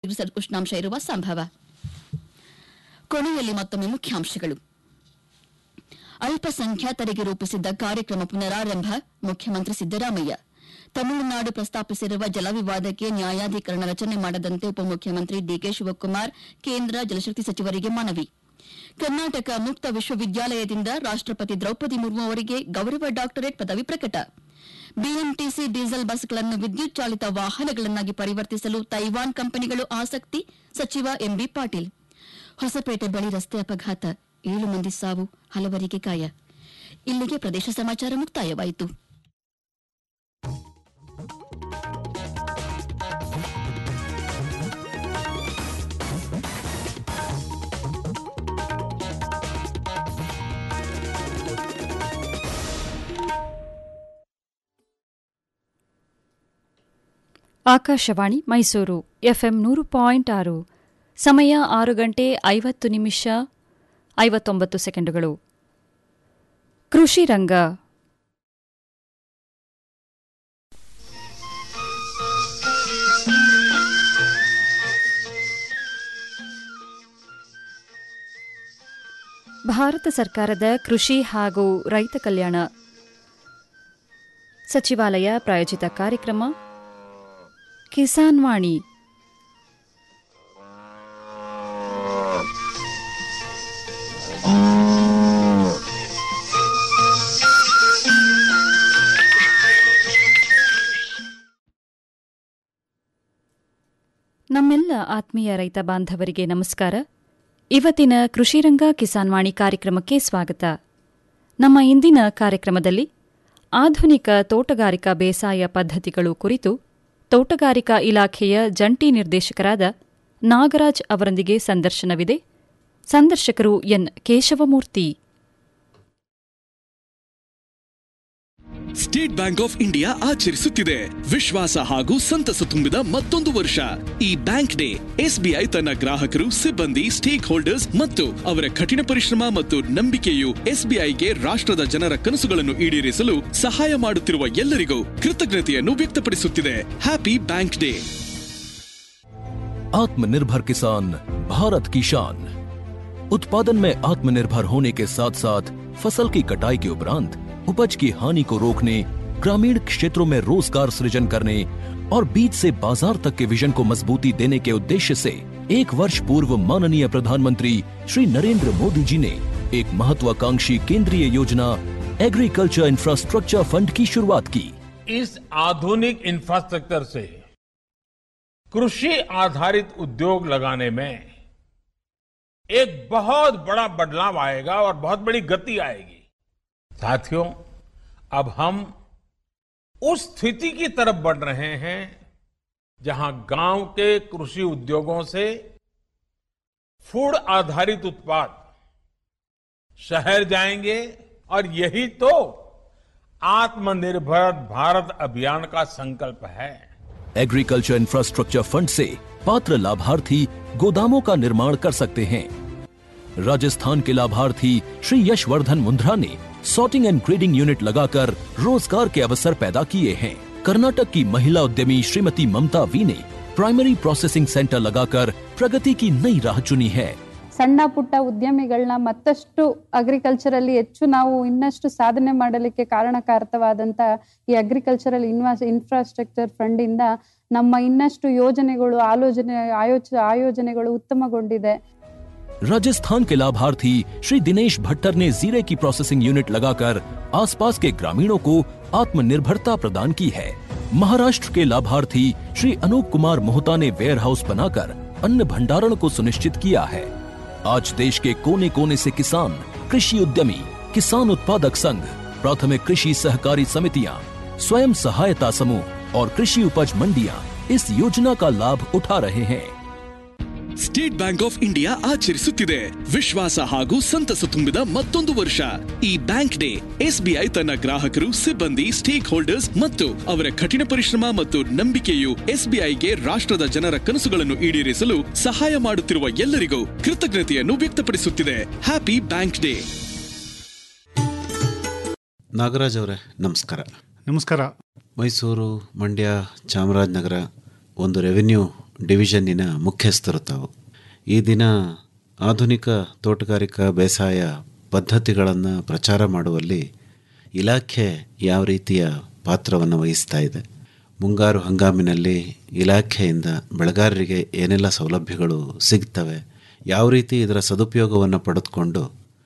Degree cell ಉಷ್ಣಾಂಶ ಇರುವ ಸಂಭವ ಕೊನೆಯಲ್ಲಿ ಮತ್ತೊಮ್ಮೆ ಮುಖ್ಯಾಂಶಗಳು ಅಲ್ಪಸಂಖ್ಯಾತರಿಗೆ ರೂಪಿಸಿದ್ದ ಕಾರ್ಯಕ್ರಮ ಪುನರಾರಂಭ ಮುಖ್ಯಮಂತ್ರಿ ಸಿದ್ದರಾಮಯ್ಯ ತಮಿಳುನಾಡು ಪ್ರಸ್ತಾಪಿಸಿರುವ ಜಲವಿವಾದಕ್ಕೆ ನ್ಯಾಯಾಧೀಕರಣ ರಚನೆ ಮಾಡದಂತೆ ಉಪಮುಖ್ಯಮಂತ್ರಿ ಡಿಕೆ ಶಿವಕುಮಾರ್ ಕೇಂದ್ರ ಜಲಶಕ್ತಿ ಸಚಿವರಿಗೆ ಮನವಿ ಕರ್ನಾಟಕ ಮುಕ್ತ ವಿಶ್ವವಿದ್ಯಾಲಯದಿಂದ ರಾಷ್ಟ್ರಪತಿ ದ್ರೌಪದಿ ಮುರ್ಮು ಅವರಿಗೆ ಗೌರವ ಡಾಕ್ಟರೇಟ್ ಪದವಿ ಪ್ರಕಟ ಬಿಎಂಟಿಸಿ ಡೀಸೆಲ್ ಬಸ್ಗಳನ್ನು ವಿದ್ಯುತ್ ಚಾಲಿತ ವಾಹನಗಳನ್ನಾಗಿ ಪರಿವರ್ತಿಸಲು ತೈವಾನ್ ಕಂಪನಿಗಳು ಆಸಕ್ತಿ ಸಚಿವ ಎಂಬಿ ಪಾಟೀಲ್ ಹೊಸಪೇಟೆ ಬಳಿ ರಸ್ತೆ ಅಪಘಾತ ಏಳು ಮಂದಿ ಸಾವು ಹಲವರಿಗೆ ಗಾಯ ಇಲ್ಲಿಗೆ ಪ್ರದೇಶ ಸಮಾಚಾರ ಮುಕ್ತಾಯವಾಯಿತು ಆಕಾಶವಾಣಿ ಮೈಸೂರು ಎಫ್ಎಂ ನೂರು ಪಾಯಿಂಟ್ ಆರು ಸಮಯ ಆರು ಗಂಟೆ ಐವತ್ತು ನಿಮಿಷ ಐವತ್ತೊಂಬತ್ತು ಸೆಕೆಂಡುಗಳು ಕೃಷಿ ರಂಗ ಭಾರತ ಸರ್ಕಾರದ ಕೃಷಿ ಹಾಗೂ ರೈತ ಕಲ್ಯಾಣ ಸಚಿವಾಲಯ ಪ್ರಾಯೋಜಿತ ಕಾರ್ಯಕ್ರಮ ಕಿಸಾನ್ ವಾಣಿ ನಮ್ಮೆಲ್ಲ ಆತ್ಮೀಯ ರೈತ ಬಾಂಧವರಿಗೆ ನಮಸ್ಕಾರ ಇವತ್ತಿನ ಕೃಷಿರಂಗ ಕಿಸಾನ್ ವಾಣಿ ಕಾರ್ಯಕ್ರಮಕ್ಕೆ ಸ್ವಾಗತ ನಮ್ಮ ಇಂದಿನ ಕಾರ್ಯಕ್ರಮದಲ್ಲಿ ಆಧುನಿಕ ತೋಟಗಾರಿಕಾ ಬೇಸಾಯ ಪದ್ಧತಿಗಳು ಕುರಿತು ತೋಟಗಾರಿಕಾ ಇಲಾಖೆಯ ಜಂಟಿ ನಿರ್ದೇಶಕರಾದ ನಾಗರಾಜ್ ಅವರೊಂದಿಗೆ ಸಂದರ್ಶನವಿದೆ ಸಂದರ್ಶಕರು N Keshavamurthy State Bank of India ಆಚರಿಸುತ್ತಿದೆ ವಿಶ್ವಾಸ ಹಾಗೂ ಸಂತಸ ತುಂಬಿದ ಮತ್ತೊಂದು ವರ್ಷ ಈ ಬ್ಯಾಂಕ್ ಡೇ ಎಸ್ಬಿಐ ತನ್ನ ಗ್ರಾಹಕರು ಸಿಬ್ಬಂದಿ ಸ್ಟೇಕ್ ಹೋಲ್ಡರ್ಸ್ ಮತ್ತು ಅವರ ಕಠಿಣ ಪರಿಶ್ರಮ ಮತ್ತು ನಂಬಿಕೆಯು ಎಸ್ಬಿಐಗೆ ರಾಷ್ಟ್ರದ ಜನರ ಕನಸುಗಳನ್ನು ಈಡೇರಿಸಲು ಸಹಾಯ ಮಾಡುತ್ತಿರುವ ಎಲ್ಲರಿಗೂ ಕೃತಜ್ಞತೆಯನ್ನು ವ್ಯಕ್ತಪಡಿಸುತ್ತಿದೆ ಹ್ಯಾಪಿ ಬ್ಯಾಂಕ್ ಡೇ आत्मनिर्भर किसान भारत की शान उत्पादन में आत्मनिर्भर होने के साथ साथ फसल की कटाई के उपरांत उपज की हानि को रोकने ग्रामीण क्षेत्रों में रोजगार सृजन करने और बीज से बाजार तक के विजन को मजबूती देने के उद्देश्य से एक वर्ष पूर्व माननीय प्रधानमंत्री श्री नरेंद्र मोदी जी ने एक महत्वाकांक्षी केंद्रीय योजना एग्रीकल्चर इंफ्रास्ट्रक्चर फंड की शुरुआत की इस आधुनिक इंफ्रास्ट्रक्चर से कृषि आधारित उद्योग लगाने में एक बहुत बड़ा बदलाव आएगा और बहुत बड़ी गति आएगी साथियों अब हम उस स्थिति की तरफ बढ़ रहे हैं जहां गांव के कृषि उद्योगों से फूड आधारित उत्पाद शहर जाएंगे और यही तो आत्मनिर्भर भारत अभियान का संकल्प है एग्रीकल्चर इंफ्रास्ट्रक्चर फंड से पात्र लाभार्थी गोदामों का निर्माण कर सकते हैं राजस्थान के लाभार्थी श्री यशवर्धन मुंद्रा ने सॉर्टिंग एंड ग्रेडिंग यूनिट लगाकर रोजगार के अवसर पैदा किए हैं कर्नाटक की महिला उद्यमी श्रीमती ममता वी ने प्राइमरी प्रोसेसिंग सेंटर लगाकर प्रगति की नई राह चुनी है ಸಣ್ಣ ಪುಟ್ಟ ಉದ್ಯಮಿಗಳನ್ನ ಮತ್ತಷ್ಟು ಅಗ್ರಿಕಲ್ಚರಲ್ಲಿ ಹೆಚ್ಚು ನಾವು ಇನ್ನಷ್ಟು ಸಾಧನೆ ಮಾಡಲಿಕ್ಕೆ ಕಾರಣಕಾರಕವಾದಂತ ಈ ಅಗ್ರಿಕಲ್ಚರಲ್ ಇನ್ವಾಸ್ ಇನ್ಫ್ರಾಸ್ಟ್ರಕ್ಚರ್ ಫಂಡ್ ಇಂದ ನಮ್ಮ ಇನ್ನಷ್ಟು ಯೋಜನೆಗಳು ಆಲೋಚನೆ ಆಯೋಚ ಆಯೋಜನೆಗಳು ಉತ್ತಮಗೊಂಡಿದೆ राजस्थान के लाभार्थी श्री दिनेश भट्टर ने जीरे की प्रोसेसिंग यूनिट लगाकर आसपास के ग्रामीणों को आत्मनिर्भरता प्रदान की है महाराष्ट्र के लाभार्थी श्री अनूप कुमार मोहता ने वेयर हाउस बनाकर अन्न भंडारण को सुनिश्चित किया है आज देश के कोने कोने से किसान कृषि उद्यमी किसान उत्पादक संघ प्राथमिक कृषि सहकारी समितियां स्वयं सहायता समूह और कृषि उपज मंडियां इस योजना का लाभ उठा रहे हैं ಸ್ಟೇಟ್ ಬ್ಯಾಂಕ್ ಆಫ್ ಇಂಡಿಯಾ ಆಚರಿಸುತ್ತಿದೆ ವಿಶ್ವಾಸ ಹಾಗೂ ಸಂತಸ ತುಂಬಿದ ಮತ್ತೊಂದು ವರ್ಷ ಈ ಬ್ಯಾಂಕ್ ಡೇ ಎಸ್ಬಿಐ ತನ್ನ ಗ್ರಾಹಕರು ಸಿಬ್ಬಂದಿ ಸ್ಟೇಕ್ ಹೋಲ್ಡರ್ಸ್ ಮತ್ತು ಅವರ ಕಠಿಣ ಪರಿಶ್ರಮ ಮತ್ತು ನಂಬಿಕೆಯು ಎಸ್ಬಿಐಗೆ ರಾಷ್ಟ್ರದ ಜನರ ಕನಸುಗಳನ್ನು ಈಡೇರಿಸಲು ಸಹಾಯ ಮಾಡುತ್ತಿರುವ ಎಲ್ಲರಿಗೂ ಕೃತಜ್ಞತೆಯನ್ನು ವ್ಯಕ್ತಪಡಿಸುತ್ತಿದೆ ಹ್ಯಾಪಿ ಬ್ಯಾಂಕ್ ಡೇ ನಾಗರಾಜ್ ಅವರೇ ನಮಸ್ಕಾರ ನಮಸ್ಕಾರ ಮೈಸೂರು ಮಂಡ್ಯ ಚಾಮರಾಜನಗರ ಒಂದು ರೆವಿನ್ಯೂ ಡಿವಿಷನ್ನಿನ ಮುಖ್ಯಸ್ಥರು ತಾವು ಈ ದಿನ ಆಧುನಿಕ ತೋಟಗಾರಿಕಾ ಬೇಸಾಯ ಪದ್ಧತಿಗಳನ್ನು ಪ್ರಚಾರ ಮಾಡುವಲ್ಲಿ ಇಲಾಖೆ ಯಾವ ರೀತಿಯ ಪಾತ್ರವನ್ನು ವಹಿಸ್ತಾ ಇದೆ ಮುಂಗಾರು ಹಂಗಾಮಿನಲ್ಲಿ ಇಲಾಖೆಯಿಂದ ಬೆಳೆಗಾರರಿಗೆ ಏನೆಲ್ಲ ಸೌಲಭ್ಯಗಳು ಸಿಗ್ತವೆ ಯಾವ ರೀತಿ ಇದರ ಸದುಪಯೋಗವನ್ನು ಪಡೆದುಕೊಂಡು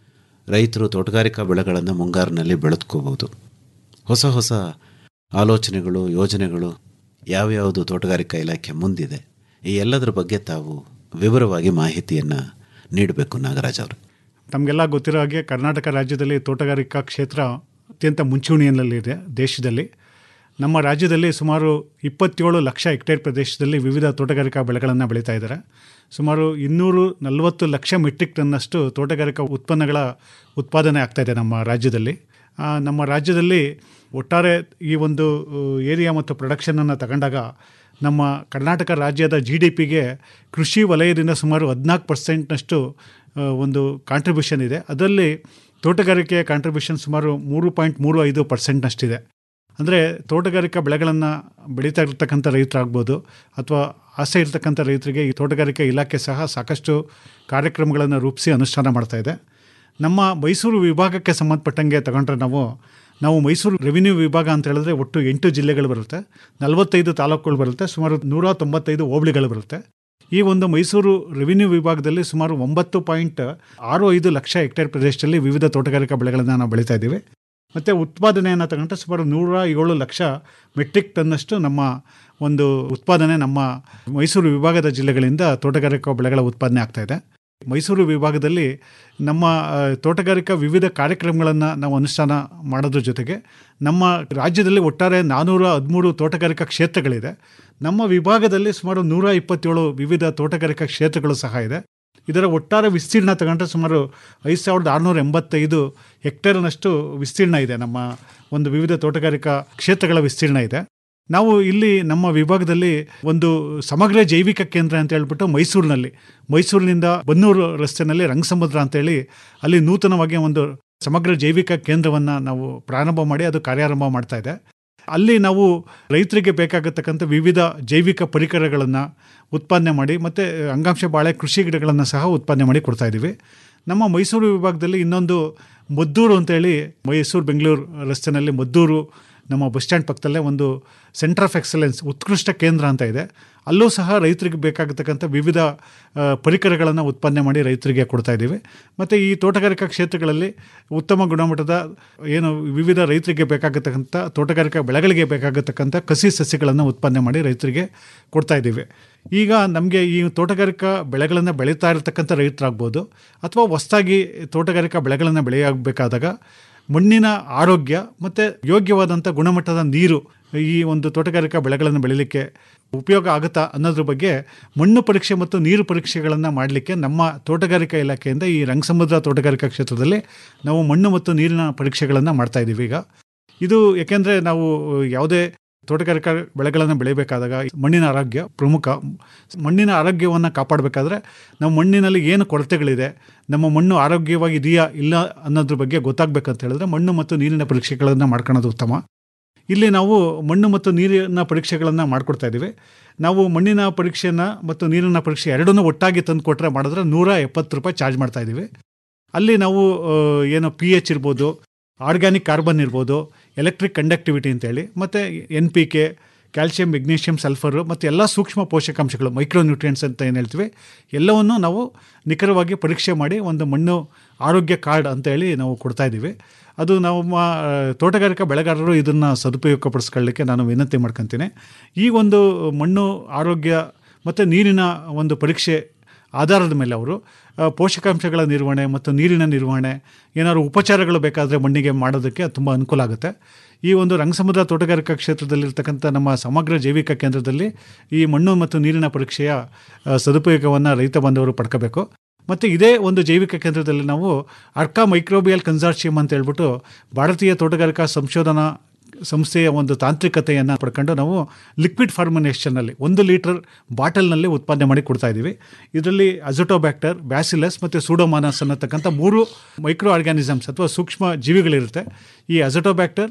ರೈತರು ತೋಟಗಾರಿಕಾ ಬೆಳೆಗಳನ್ನು ಮುಂಗಾರಿನಲ್ಲಿ ಬೆಳೆದುಕೋಬೋದು ಹೊಸ ಹೊಸ ಆಲೋಚನೆಗಳು ಯೋಜನೆಗಳು ಯಾವ್ಯಾವುದು ತೋಟಗಾರಿಕಾ ಇಲಾಖೆ ಮುಂದಿದೆ ಈ ಎಲ್ಲದರ ಬಗ್ಗೆ ತಾವು ವಿವರವಾಗಿ ಮಾಹಿತಿಯನ್ನು ನೀಡಬೇಕು ನಾಗರಾಜ್ ಅವರು ತಮಗೆಲ್ಲ ಗೊತ್ತಿರೋ ಹಾಗೆ ಕರ್ನಾಟಕ ರಾಜ್ಯದಲ್ಲಿ ತೋಟಗಾರಿಕಾ ಕ್ಷೇತ್ರ ಅತ್ಯಂತ ಮುಂಚೂಣಿಯಲ್ಲಿದೆ ದೇಶದಲ್ಲಿ ನಮ್ಮ ರಾಜ್ಯದಲ್ಲಿ ಸುಮಾರು ಇಪ್ಪತ್ತೇಳು ಲಕ್ಷ ಹೆಕ್ಟೇರ್ ಪ್ರದೇಶದಲ್ಲಿ ವಿವಿಧ ತೋಟಗಾರಿಕಾ ಬೆಳೆಗಳನ್ನು ಬೆಳೀತಾ ಇದ್ದಾರೆ ಸುಮಾರು ಇನ್ನೂರು ನಲವತ್ತು ಲಕ್ಷ ಮೆಟ್ರಿಕ್ ಟನ್ನಷ್ಟು ತೋಟಗಾರಿಕಾ ಉತ್ಪನ್ನಗಳ ಉತ್ಪಾದನೆ ಆಗ್ತಾಯಿದೆ ನಮ್ಮ ರಾಜ್ಯದಲ್ಲಿ ಆ, ನಮ್ಮ ರಾಜ್ಯದಲ್ಲಿ ಒಟ್ಟಾರೆ ಈ ಒಂದು ಏರಿಯಾ ಮತ್ತು ಪ್ರೊಡಕ್ಷನನ್ನು ತಗೊಂಡಾಗ ನಮ್ಮ ಕರ್ನಾಟಕ ರಾಜ್ಯದ ಜಿ ಡಿ ಪಿಗೆ ಕೃಷಿ ವಲಯದಿಂದ ಸುಮಾರು ಹದಿನಾಲ್ಕು ಪರ್ಸೆಂಟ್ನಷ್ಟು ಒಂದು ಕಾಂಟ್ರಿಬ್ಯೂಷನ್ ಇದೆ ಅದರಲ್ಲಿ ತೋಟಗಾರಿಕೆಯ ಕಾಂಟ್ರಿಬ್ಯೂಷನ್ ಸುಮಾರು ಮೂರು ಪಾಯಿಂಟ್ ಮೂರು ಐದು ಪರ್ಸೆಂಟ್ನಷ್ಟಿದೆ ಅಂದರೆ ತೋಟಗಾರಿಕಾ ಬೆಳೆಗಳನ್ನು ಬೆಳೀತಾ ಇರ್ತಕ್ಕಂಥ ರೈತರಾಗ್ಬೋದು ಅಥವಾ ಆಸೆ ಇರ್ತಕ್ಕಂಥ ರೈತರಿಗೆ ಈ ತೋಟಗಾರಿಕಾ ಇಲಾಖೆ ಸಹ ಸಾಕಷ್ಟು ಕಾರ್ಯಕ್ರಮಗಳನ್ನು ರೂಪಿಸಿ ಅನುಷ್ಠಾನ ಮಾಡ್ತಾ ಇದೆ ನಮ್ಮ ಮೈಸೂರು ವಿಭಾಗಕ್ಕೆ ಸಂಬಂಧಪಟ್ಟಂಗೆ ತಗೊಂಡ್ರೆ ನಾವು ನಾವು ಮೈಸೂರು ರೆವಿನ್ಯೂ ವಿಭಾಗ ಅಂತ ಹೇಳಿದ್ರೆ ಒಟ್ಟು ಎಂಟು ಜಿಲ್ಲೆಗಳು ಬರುತ್ತೆ ನಲವತ್ತೈದು ತಾಲೂಕುಗಳು ಬರುತ್ತೆ ಸುಮಾರು ನೂರ ತೊಂಬತ್ತೈದು ಹೋಬಳಿಗಳು ಬರುತ್ತೆ ಈ ಒಂದು ಮೈಸೂರು ರೆವಿನ್ಯೂ ವಿಭಾಗದಲ್ಲಿ ಸುಮಾರು ಒಂಬತ್ತು ಪಾಯಿಂಟ್ ಆರು ಐದು ಲಕ್ಷ ಹೆಕ್ಟೇರ್ ಪ್ರದೇಶದಲ್ಲಿ ವಿವಿಧ ತೋಟಗಾರಿಕಾ ಬೆಳೆಗಳನ್ನು ನಾವು ಬೆಳೀತಾ ಇದ್ದೀವಿ ಮತ್ತು ಉತ್ಪಾದನೆಯನ್ನು ತಗೊಂಡ್ರೆ ಸುಮಾರು ನೂರ ಏಳು ಲಕ್ಷ ಮೆಟ್ರಿಕ್ ಟನ್ನಷ್ಟು ನಮ್ಮ ಒಂದು ಉತ್ಪಾದನೆ ನಮ್ಮ ಮೈಸೂರು ವಿಭಾಗದ ಜಿಲ್ಲೆಗಳಿಂದ ತೋಟಗಾರಿಕಾ ಬೆಳೆಗಳ ಉತ್ಪಾದನೆ ಆಗ್ತಾ ಇದೆ ಮೈಸೂರು ವಿಭಾಗದಲ್ಲಿ ನಮ್ಮ ಆ, ತೋಟಗಾರಿಕಾ ವಿವಿಧ ಕಾರ್ಯಕ್ರಮಗಳನ್ನು ನಾವು ಅನುಷ್ಠಾನ ಮಾಡೋದ್ರ ಜೊತೆಗೆ ನಮ್ಮ ರಾಜ್ಯದಲ್ಲಿ ಒಟ್ಟಾರೆ ನಾನ್ನೂರ ಹದಿಮೂರು ತೋಟಗಾರಿಕಾ ಕ್ಷೇತ್ರಗಳಿದೆ ನಮ್ಮ ವಿಭಾಗದಲ್ಲಿ ಸುಮಾರು ನೂರ ಇಪ್ಪತ್ತೇಳು ವಿವಿಧ ತೋಟಗಾರಿಕಾ ಕ್ಷೇತ್ರಗಳು ಸಹ ಇದೆ ಇದರ ಒಟ್ಟಾರೆ ವಿಸ್ತೀರ್ಣ ತಗೊಂಡ್ರೆ ಸುಮಾರು ಐದು ಸಾವಿರದ ಆರುನೂರ ಎಂಬತ್ತೈದು ಹೆಕ್ಟೇರ್ನಷ್ಟು ವಿಸ್ತೀರ್ಣ ಇದೆ ನಮ್ಮ ಒಂದು ವಿವಿಧ ತೋಟಗಾರಿಕಾ ಕ್ಷೇತ್ರಗಳ ವಿಸ್ತೀರ್ಣ ಇದೆ ನಾವು ಇಲ್ಲಿ ನಮ್ಮ ವಿಭಾಗದಲ್ಲಿ ಒಂದು ಸಮಗ್ರ ಜೈವಿಕ ಕೇಂದ್ರ ಅಂತ ಹೇಳ್ಬಿಟ್ಟು ಮೈಸೂರಿನಲ್ಲಿ ಮೈಸೂರಿನಿಂದ ಬನ್ನೂರು ರಸ್ತೆನಲ್ಲಿ ರಂಗಸಮುದ್ರ ಅಂತೇಳಿ ಅಲ್ಲಿ ನೂತನವಾಗಿ ಒಂದು ಸಮಗ್ರ ಜೈವಿಕ ಕೇಂದ್ರವನ್ನು ನಾವು ಪ್ರಾರಂಭ ಮಾಡಿ ಅದು ಕಾರ್ಯಾರಂಭ ಮಾಡ್ತಾ ಇದೆ ಅಲ್ಲಿ ನಾವು ರೈತರಿಗೆ ಬೇಕಾಗತಕ್ಕಂಥ ವಿವಿಧ ಜೈವಿಕ ಪರಿಕರಗಳನ್ನು ಉತ್ಪಾದನೆ ಮಾಡಿ ಮತ್ತು ಅಂಗಾಂಶ ಬಾಳೆ ಕೃಷಿ ಗಿಡಗಳನ್ನು ಸಹ ಉತ್ಪಾದನೆ ಮಾಡಿ ಕೊಡ್ತಾ ಇದ್ದೀವಿ ನಮ್ಮ ಮೈಸೂರು ವಿಭಾಗದಲ್ಲಿ ಇನ್ನೊಂದು ಮದ್ದೂರು ಅಂತೇಳಿ ಮೈಸೂರು ಬೆಂಗಳೂರು ರಸ್ತೆನಲ್ಲಿ ಮದ್ದೂರು ನಮ್ಮ ಬಸ್ ಸ್ಟ್ಯಾಂಡ್ ಪಕ್ಕದಲ್ಲೇ ಒಂದು ಸೆಂಟರ್ ಆಫ್ ಎಕ್ಸಲೆನ್ಸ್ ಉತ್ಕೃಷ್ಟ ಕೇಂದ್ರ ಅಂತ ಇದೆ ಅಲ್ಲೂ ಸಹ ರೈತರಿಗೆ ಬೇಕಾಗತಕ್ಕಂಥ ವಿವಿಧ ಆ, ಪರಿಕರಗಳನ್ನು ಉತ್ಪಾದನೆ ಮಾಡಿ ರೈತರಿಗೆ ಕೊಡ್ತಾ ಇದ್ದೀವಿ ಮತ್ತು ಈ ತೋಟಗಾರಿಕಾ ಕ್ಷೇತ್ರಗಳಲ್ಲಿ ಉತ್ತಮ ಗುಣಮಟ್ಟದ ಏನು ವಿವಿಧ ರೈತರಿಗೆ ಬೇಕಾಗತಕ್ಕಂಥ ತೋಟಗಾರಿಕಾ ಬೆಳೆಗಳಿಗೆ ಬೇಕಾಗತಕ್ಕಂಥ ಕಸಿ ಸಸ್ಯಗಳನ್ನು ಉತ್ಪಾದನೆ ಮಾಡಿ ರೈತರಿಗೆ ಕೊಡ್ತಾ ಇದ್ದೀವಿ ಈಗ ನಮಗೆ ಈ ತೋಟಗಾರಿಕಾ ಬೆಳೆಗಳನ್ನು ಬೆಳೀತಾ ಇರತಕ್ಕಂಥ ರೈತರಾಗ್ಬೋದು ಅಥವಾ ಹೊಸದಾಗಿ ತೋಟಗಾರಿಕಾ ಬೆಳೆಗಳನ್ನು ಬೆಳೆಯಬೇಕಾದಾಗ ಮಣ್ಣಿನ ಆರೋಗ್ಯ ಮತ್ತು ಯೋಗ್ಯವಾದಂಥ ಗುಣಮಟ್ಟದ ನೀರು ಈ ಒಂದು ತೋಟಗಾರಿಕಾ ಬೆಳೆಗಳನ್ನು ಬೆಳೀಲಿಕ್ಕೆ ಉಪಯೋಗ ಆಗುತ್ತಾ ಅನ್ನೋದ್ರ ಬಗ್ಗೆ ಮಣ್ಣು ಪರೀಕ್ಷೆ ಮತ್ತು ನೀರು ಪರೀಕ್ಷೆಗಳನ್ನು ಮಾಡಲಿಕ್ಕೆ ನಮ್ಮ ತೋಟಗಾರಿಕಾ ಇಲಾಖೆಯಿಂದ ಈ ರಂಗಸಮುದ್ರ ತೋಟಗಾರಿಕಾ ಕ್ಷೇತ್ರದಲ್ಲಿ ನಾವು ಮಣ್ಣು ಮತ್ತು ನೀರಿನ ಪರೀಕ್ಷೆಗಳನ್ನು ಮಾಡ್ತಾ ಇದ್ದೀವಿ ಈಗ ಇದು ಯಾಕೆಂದರೆ ನಾವು ಯಾವುದೇ ತೋಟಗಾರಿಕಾ ಬೆಳೆಗಳನ್ನು ಬೆಳಿಬೇಕಾದಾಗ ಮಣ್ಣಿನ ಆರೋಗ್ಯ ಪ್ರಮುಖ ಮಣ್ಣಿನ ಆರೋಗ್ಯವನ್ನು ಕಾಪಾಡಬೇಕಾದ್ರೆ ನಮ್ಮ ಮಣ್ಣಿನಲ್ಲಿ ಏನು ಕೊರತೆಗಳಿದೆ ನಮ್ಮ ಮಣ್ಣು ಆರೋಗ್ಯವಾಗಿ ಇದೆಯಾ ಇಲ್ಲ ಅನ್ನೋದ್ರ ಬಗ್ಗೆ ಗೊತ್ತಾಗಬೇಕಂತ ಹೇಳಿದ್ರೆ ಮಣ್ಣು ಮತ್ತು ನೀರಿನ ಪರೀಕ್ಷೆಗಳನ್ನು ಮಾಡ್ಕೊಳ್ಳೋದು ಉತ್ತಮ ಇಲ್ಲಿ ನಾವು ಮಣ್ಣು ಮತ್ತು ನೀರಿನ ಪರೀಕ್ಷೆಗಳನ್ನು ಮಾಡಿಕೊಡ್ತಾ ಇದ್ದೀವಿ ನಾವು ಮಣ್ಣಿನ ಪರೀಕ್ಷೆಯನ್ನು ಮತ್ತು ನೀರಿನ ಪರೀಕ್ಷೆ ಎರಡನ್ನೂ ಒಟ್ಟಾಗಿ ತಂದು ಕೊಟ್ಟರೆ ಮಾಡಿದ್ರೆ ನೂರ ಎಪ್ಪತ್ತು ರೂಪಾಯಿ ಚಾರ್ಜ್ ಮಾಡ್ತಾ ಇದ್ದೀವಿ ಅಲ್ಲಿ ನಾವು ಆ, ಏನು ಪಿ ಎಚ್ ಇರ್ಬೋದು ಆರ್ಗ್ಯಾನಿಕ್ ಕಾರ್ಬನ್ ಇರ್ಬೋದು ಎಲೆಕ್ಟ್ರಿಕ್ ಕಂಡಕ್ಟಿವಿಟಿ ಅಂತೇಳಿ ಮತ್ತು N P K calcium magnesium sulphur ಮತ್ತು ಎಲ್ಲ ಸೂಕ್ಷ್ಮ ಪೋಷಕಾಂಶಗಳು ಮೈಕ್ರೋ ನ್ಯೂಟ್ರಿಯೆಂಟ್ಸ್ ಅಂತ ಏನು ಹೇಳ್ತೀವಿ ಎಲ್ಲವನ್ನು ನಾವು ನಿಖರವಾಗಿ ಪರೀಕ್ಷೆ ಮಾಡಿ ಒಂದು ಮಣ್ಣು ಆರೋಗ್ಯ ಕಾರ್ಡ್ ಅಂತೇಳಿ ನಾವು ಕೊಡ್ತಾ ಇದ್ದೀವಿ ಅದು ನಮ್ಮ ಆ, ತೋಟಗಾರಿಕಾ ಬೆಳೆಗಾರರು ಇದನ್ನು ಸದುಪಯೋಗಪಡಿಸ್ಕೊಳ್ಳಿಕ್ಕೆ ನಾನು ವಿನಂತಿ ಮಾಡ್ಕೊತೀನಿ ಈ ಒಂದು ಮಣ್ಣು ಆರೋಗ್ಯ ಮತ್ತು ನೀರಿನ ಒಂದು ಪರೀಕ್ಷೆ ಆಧಾರದ ಮೇಲೆ ಅವರು ಆ, ಪೋಷಕಾಂಶಗಳ ನಿರ್ವಹಣೆ ಮತ್ತು ನೀರಿನ ನಿರ್ವಹಣೆ ಏನಾದ್ರು ಉಪಚಾರಗಳು ಬೇಕಾದರೆ ಮಣ್ಣಿಗೆ ಮಾಡೋದಕ್ಕೆ ತುಂಬ ಅನುಕೂಲ ಆಗುತ್ತೆ ಈ ಒಂದು ರಂಗಸಮುದ್ರ ತೋಟಗಾರಿಕಾ ಕ್ಷೇತ್ರದಲ್ಲಿರ್ತಕ್ಕಂಥ ನಮ್ಮ ಸಮಗ್ರ ಜೈವಿಕ ಕೇಂದ್ರದಲ್ಲಿ ಈ ಮಣ್ಣು ಮತ್ತು ನೀರಿನ ಪರೀಕ್ಷೆಯ ಆ, ಸದುಪಯೋಗವನ್ನು ರೈತ ಬಾಂಧವರು ಪಡ್ಕೋಬೇಕು ಮತ್ತು ಇದೇ ಒಂದು ಜೈವಿಕ ಕೇಂದ್ರದಲ್ಲಿ ನಾವು ಅರ್ಕಾ ಮೈಕ್ರೋಬಿಯಲ್ ಕನ್ಸಾರ್ಷಿಯಂ ಅಂತ ಹೇಳ್ಬಿಟ್ಟು ಭಾರತೀಯ ತೋಟಗಾರಿಕಾ ಸಂಶೋಧನಾ ಸಂಸ್ಥೆಯ ಒಂದು ತಾಂತ್ರಿಕತೆಯನ್ನು ಪಡ್ಕೊಂಡು ನಾವು ಲಿಕ್ವಿಡ್ ಫಾರ್ಮಿನೇಷನ್ನಲ್ಲಿ ಒಂದು ಲೀಟರ್ ಬಾಟಲ್ನಲ್ಲಿ ಉತ್ಪಾದನೆ ಮಾಡಿ ಕೊಡ್ತಾ ಇದ್ದೀವಿ ಇದರಲ್ಲಿ ಅಜೋಟೋಬ್ಯಾಕ್ಟರ್ ಬ್ಯಾಸಿಲಸ್ ಮತ್ತು ಸೂಡೋಮಾನಸ್ ಅನ್ನತಕ್ಕಂಥ ಮೂರು ಮೈಕ್ರೋ ಆರ್ಗ್ಯಾನಿಸಮ್ಸ್ ಅಥವಾ ಸೂಕ್ಷ್ಮ ಜೀವಿಗಳಿರುತ್ತೆ ಈ ಅಜೋಟೋಬ್ಯಾಕ್ಟರ್